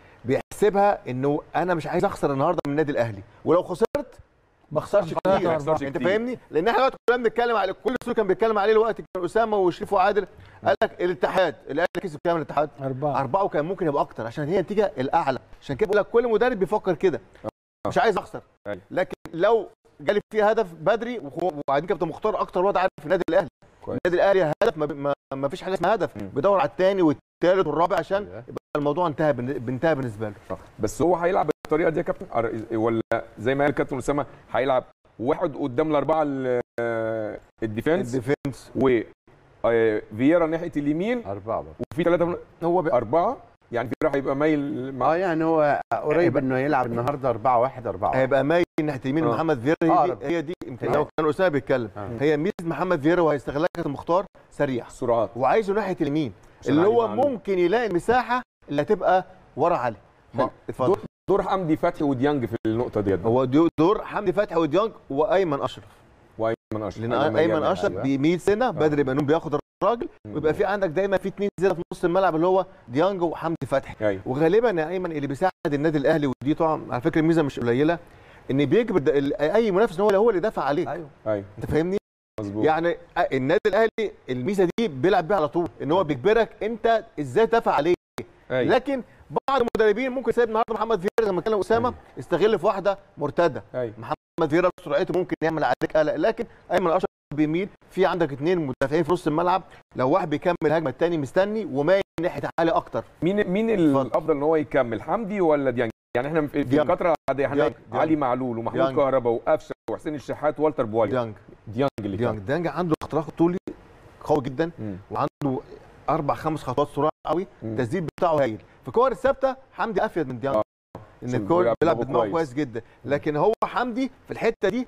بيحسبها انه انا مش عايز اخسر النهارده من النادي الاهلي ولو خسرت ما اخسرش ثلاثة كتير وأربعة. يخسرش انت كتير. فاهمني لان احنا دلوقتي كلنا بنتكلم على كل السوق كان بيتكلم عليه الوقت كان اسامه وشريف وعادل قال لك الاتحاد الاهلي كسب كام الاتحاد أربعة أربعة وكان ممكن يبقى أكتر عشان هي النتيجة الأعلى عشان كده بقول لك كل مدرب بيفكر كده مش عايز أخسر أيوة. لكن لو جالي فيها هدف بدري وخو- وبعدين كابتن مختار اكتر واد عارف في النادي الاهلي كويس. النادي الاهلي هدف ما, ما, ما فيش حاجه اسمها هدف مم. بيدور على الثاني والثالث والرابع عشان أيوة. يبقى الموضوع انتهى بن- انتهى بالنسبه له آه. بس هو هيلعب بالطريقه دي يا كابتن أر- ولا زي ما قال كابتن اسامه هيلعب واحد قدام الاربعه ال- آه، الديفنس الديفنس و آه، فييرا ناحيه اليمين اربعه برضه. وفي ثلاثه هو بقى اربعه يعني فييرا هيبقى مايل اه مع يعني هو قريب انه يلعب النهارده 4 1 4 1 هيبقى مايل ناحيه اليمين آه. محمد فييرا آه. هي دي, هي دي يمكن آه. لو كان اسامه بيتكلم آه. هي ميزه محمد فييرا وهيستغلها كابتن مختار سريع سرعات وعايزه ناحيه اليمين عشان اللي علي هو معلول. ممكن يلاقي المساحه اللي هتبقى ورا علي حلو. اتفضل دور حمدي فتحي وديانج في النقطه ديت هو دو- دور حمدي فتحي وديانج وايمن اشرف وايمن اشرف لان أيمن ايمن جامد. اشرف أيوة. بيميل سنه بدري بنون بياخد الراجل مم. ويبقى في عندك دايما في اثنين زياده في نص الملعب اللي هو ديانج وحمدي فتحي ايوه وغالبا يا ايمن اللي بيساعد النادي الاهلي ودي طبعا على فكره ميزه مش قليله ان بيجبر د- ال- اي منافس ان هو هو اللي دافع عليك ايوه ايوه انت فاهمني مظبوط يعني النادي الاهلي الميزه دي بيلعب بيها على طول ان هو بيجبرك انت ازاي تدافع عليه ايوه لكن بعض المدربين ممكن سايب النهارده محمد فييرا لما كان اسامه استغل في واحده مرتده ايوه محمد فييرا بسرعته ممكن يعمل عليك قلق لكن ايمن اشرف بيميل في عندك اثنين مدافعين في نص الملعب لو واحد بيكمل الهجمه الثاني مستني ومايل ناحيه عالي اكتر مين مين اتفضل. الافضل ان هو يكمل حمدي ولا ديانج يعني احنا في في ديانج. الفتره العاديه احنا ديانج. علي ديانج. معلول ومحمود ديانج. كهربا وقفشه وحسين الشحات والتر بوالي ديانج ديانج اللي ديانج كان ديانج عنده اختراق طولي قوي جدا مم. وعنده اربع خمس خطوات سرعه قوي مم. التسديد بتاعه هايل في كور الثابته حمدي افيد من ديانج آه. ان عشان الكور بيلعب بيلعب بدماغه بدماغه كويس. كويس جدا لكن هو حمدي في الحته دي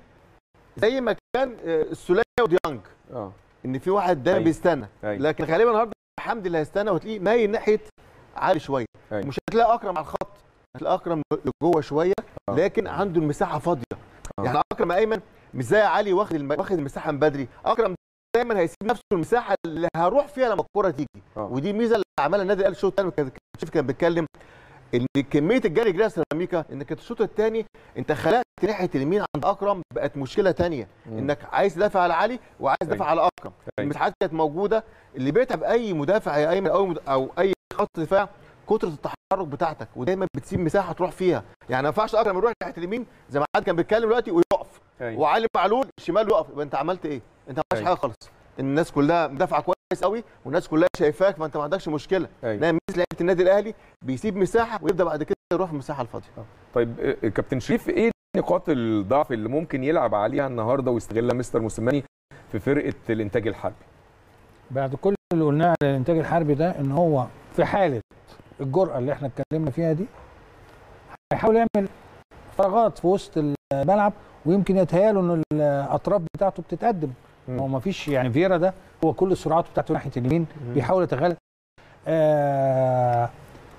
زي ما كان آه، السوليه وديانج اه ان في واحد دايما أيوة. بيستنى أيوة. لكن غالبا النهارده حمدي اللي هيستنى وتلاقيه مايل ناحيه عالي شويه أيوة. مش هتلاقي اكرم على الخط هتلاقي اكرم لجوه شويه آه. لكن عنده المساحه فاضيه آه. يعني اكرم ايمن مش زي علي واخد الم... واخد المساحه من بدري اكرم دايما هيسيب نفسه المساحه اللي هروح فيها لما الكره تيجي آه. ودي ميزه اللي عملها النادي الاهلي الشوط الثاني كان شوف كان بيتكلم ان كميه الجري جري سيراميكا انك الشوط الثاني انت خلقت ناحيه اليمين عند اكرم بقت مشكله ثانيه مم. انك عايز تدافع على علي وعايز تدافع على اكرم المساحات كانت موجوده اللي بيتعب اي مدافع يا ايمن او او اي خط دفاع كتره التحرك بتاعتك ودايما بتسيب مساحه تروح فيها يعني ما ينفعش اكرم يروح ناحيه اليمين زي ما حد كان بيتكلم دلوقتي ويقف أيوة. وعلي معلول شمال يقف يبقى انت عملت ايه؟ انت ما عملتش أيوة. حاجه خالص الناس كلها مدافعه كويس قوي والناس كلها شايفاك فانت ما عندكش مشكله أيوة. دايما ميزه لعيبه النادي الاهلي بيسيب مساحه ويبدا بعد كده يروح في المساحه الفاضيه طيب آه، كابتن شريف ايه نقاط الضعف اللي ممكن يلعب عليها النهارده ويستغلها مستر موسيماني في فرقه الانتاج الحربي بعد كل اللي قلناه على الانتاج الحربي ده ان هو في حاله الجرأه اللي احنا اتكلمنا فيها دي هيحاول يعمل فراغات في وسط الملعب ويمكن يتهيأله ان الاطراف بتاعته بتتقدم مم. هو ما فيش يعني فيرا ده هو كل السرعات بتاعته ناحيه اليمين بيحاول يتغلب آه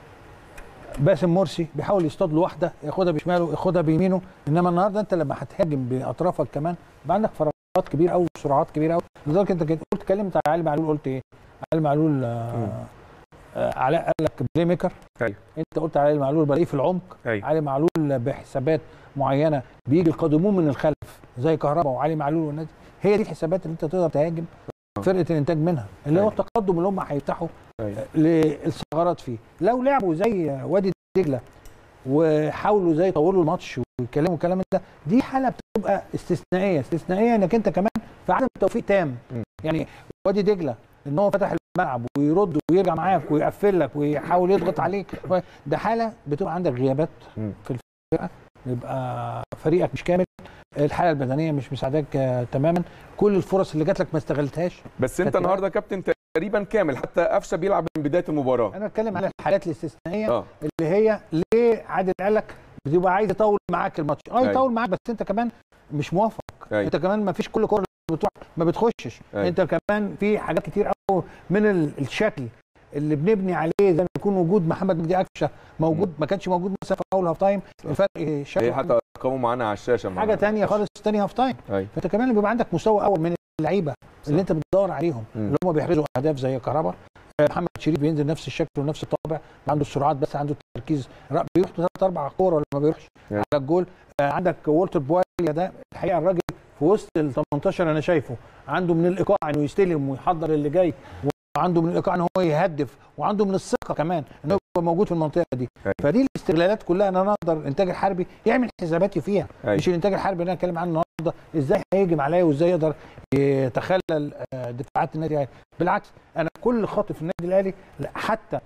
باسم مرسي بيحاول يصطاد له واحده ياخدها بشماله ياخدها بيمينه انما النهارده انت لما هتهاجم باطرافك كمان يبقى عندك فراغات كبيره قوي وسرعات كبيره قوي لذلك انت كنت قلت اتكلمت على علي معلول قلت ايه؟ علي معلول آه آه علاء قال لك بلاي ميكر أيوة. انت قلت علي معلول بلاقيه في العمق ايوه علي معلول بحسابات معينه بيجي القادمون من الخلف زي كهربا وعلي معلول والنادي هي دي الحسابات اللي انت تقدر تهاجم فرقه الانتاج منها اللي هو أيوة. التقدم اللي هم هيفتحوا ايوه للثغرات فيه لو لعبوا زي وادي دجله وحاولوا زي يطولوا الماتش ويتكلموا الكلام ده دي حاله بتبقى استثنائيه استثنائيه انك انت كمان في عدم توفيق تام م. يعني وادي دجله ان هو فتح الملعب ويرد ويرجع معاك ويقفل لك ويحاول يضغط عليك ده حاله بتبقى عندك غيابات م. في الفرقه يبقى فريقك مش كامل الحاله البدنيه مش مساعداك آه، تماما كل الفرص اللي جات لك ما استغلتهاش بس انت خدت النهارده يا كابتن تقريبا كامل حتى قفشه بيلعب من بدايه المباراه انا بتكلم على الحالات الاستثنائيه اه اللي هي ليه عادل قال لك بتبقى عايز يطول معاك الماتش اه أيوة. يطول معاك بس انت كمان مش موافق ايوه انت كمان ما فيش كل كوره بتروح ما بتخشش أيوة. انت كمان في حاجات كتير قوي من ال- الشكل اللي بنبني عليه زي ما يكون وجود محمد مجدي قفشه موجود ما كانش موجود مثلا في اول هاف تايم الفرق هي شكل حتى ارقامه معانا على الشاشه حاجه معانا. تانية خالص تاني هاف تايم ايوه فانت كمان بيبقى عندك مستوى اول من اللعيبه اللي انت بتدور عليهم مم. اللي هم بيحرزوا اهداف زي كهربا آه، محمد شريف بينزل نفس الشكل ونفس الطابع عنده السرعات بس عنده التركيز ر- بيروح ثلاث اربع كور ولا ما بيروحش يعني. على الجول آه، عندك والتر بواليا ده الحقيقه الراجل في وسط ال 18 انا شايفه عنده من الايقاع انه يستلم ويحضر اللي جاي وعنده من الايقاع ان هو يهدف وعنده من الثقه كمان ان هو يبقى موجود في المنطقه دي أيوة. فدي الاستغلالات كلها انا اقدر الانتاج الحربي يعمل حساباتي فيها أيوة. مش الانتاج الحربي اللي انا اتكلم عنه النهارده النهارده ازاي هيهجم عليا وازاي يقدر يتخلل آه، دفاعات النادي الاهلي بالعكس انا كل خاطئ في النادي الاهلي لا، حتى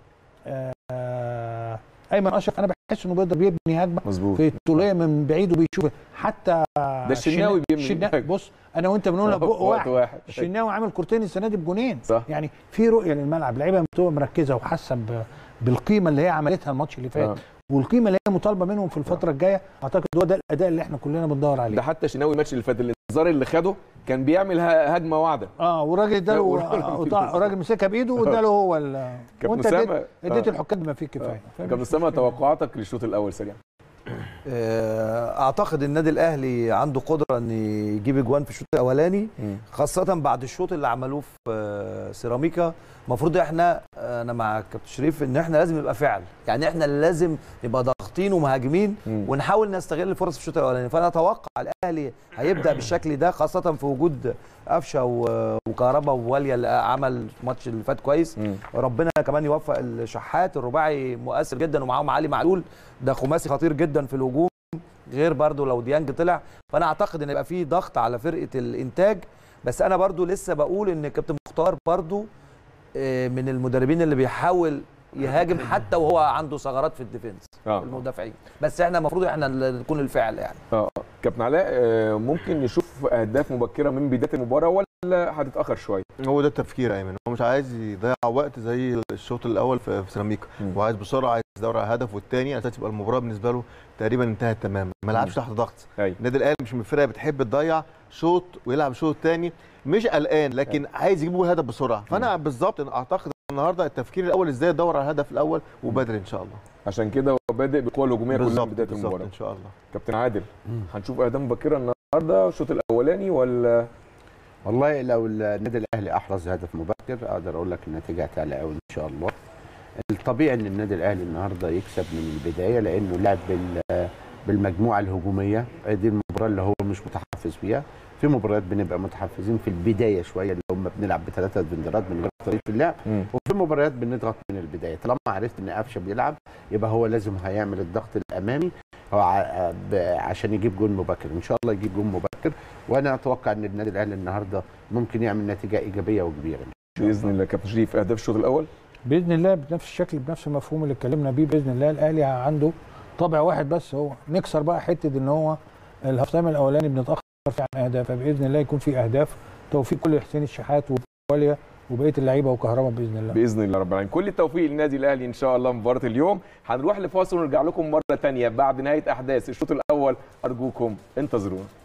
آه، ايمن اشرف انا بحس انه بيقدر بيبني هجمه مظبوط في الطوليه من بعيد وبيشوف حتى ده الشناوي بيبني الشناوي هجمة. بص انا وانت بنقول لك في بق وقت واحد واحد الشناوي عامل كورتين السنه دي بجونين صح يعني في رؤيه للملعب لعيبه بتبقى مركزه وحاسه ب- بالقيمه اللي هي عملتها الماتش اللي فات آه. والقيمه اللي هي مطالبه منهم في الفتره الجايه اعتقد هو ده الاداء اللي احنا كلنا بندور ده عليه حتى شناوي الماتش اللي فات الانذار اللي خده كان بيعمل ه- هجمه واعده اه والراجل اداله والراجل- آه، وطع- الراجل مسكها بايده واداله هو ال- كابتن وانت اديت اسامه اديت آه. الحكام ما فيه كفايه فاهم؟ كابتن اسامه توقعاتك للشوط الاول سريع آه، اعتقد النادي الاهلي عنده قدره ان يجيب اجوان في الشوط الاولاني خاصه بعد الشوط اللي عملوه في آه، سيراميكا المفروض احنا آه، انا مع كابتن شريف ان احنا لازم يبقى فعل يعني احنا اللي لازم نبقى ضاغطين ومهاجمين مم. ونحاول نستغل الفرص في الشوط الاولاني فانا اتوقع الاهلي هيبدا بالشكل ده خاصه في وجود قفشه و- وكهربا وواليا اللي عمل الماتش اللي فات كويس مم. ربنا كمان يوفق الشحات الرباعي مؤثر جدا ومعاهم علي معلول ده خماسي خطير جدا في الهجوم غير برضو لو ديانج طلع فانا اعتقد ان يبقى في ضغط على فرقه الانتاج بس انا برضو لسه بقول ان كابتن مختار برضو آه، من المدربين اللي بيحاول يهاجم حتى وهو عنده ثغرات في الديفنس اه المدافعين بس احنا المفروض احنا اللي نكون الفعل يعني اه كابتن علاء آه، ممكن نشوف اهداف مبكره من بدايه المباراه ولا هتتاخر شويه هو ده التفكير ايمن هو مش عايز يضيع وقت زي الشوط الاول في في سيراميكا مم. وعايز بسرعه عايز يدور على هدف والتاني اساس يبقى المباراه بالنسبه له تقريبا انتهت تماما ما لعبش تحت ضغط ايوه النادي الاهلي مش من الفرق بتحب تضيع شوط ويلعب شوط تاني مش قلقان لكن عايز يجيب هدف بسرعه فانا بالظبط أنا اعتقد النهارده التفكير الاول ازاي ادور على الهدف الاول وبدري ان شاء الله عشان كده هو بادئ بالقوه الهجوميه كلها من بالظبط بدايه بالظبط المباراه ان شاء الله كابتن عادل هنشوف اهداف مبكره النهارده الشوط الاولاني ولا والله لو النادي الاهلي احرز هدف مبكر اقدر اقول لك النتيجه هتعلى قوي ان شاء الله الطبيعي ان النادي الاهلي النهارده يكسب من البدايه لانه لعب بال- بالمجموعه الهجوميه دي المباراه اللي هو مش متحفز فيها في مباريات بنبقى متحفزين في البدايه شويه اللي هم بنلعب بثلاثه دفندرات من غير طريقه اللعب مم. وفي مباريات بنضغط من البدايه طالما عرفت ان قفشه بيلعب يبقى هو لازم هيعمل الضغط الامامي هو ع- ب- عشان يجيب جون مبكر ان شاء الله يجيب جون مبكر وانا اتوقع ان النادي الاهلي النهارده ممكن يعمل نتيجه ايجابيه وكبيره باذن الله كابتن شريف اهداف الشوط الاول باذن الله بنفس الشكل بنفس المفهوم اللي اتكلمنا بيه باذن الله الاهلي عنده طابع واحد بس هو نكسر بقى حته ان هو الهاف تايم الاولاني بنتاخر فيه عن اهداف فباذن الله يكون في اهداف توفيق كل حسين الشحات وواليا وبقيه اللعيبه وكهرباء باذن الله باذن الله رب العالمين كل التوفيق للنادي الاهلي ان شاء الله مباراه اليوم هنروح لفاصل ونرجع لكم مره ثانيه بعد نهايه احداث الشوط الاول ارجوكم انتظرونا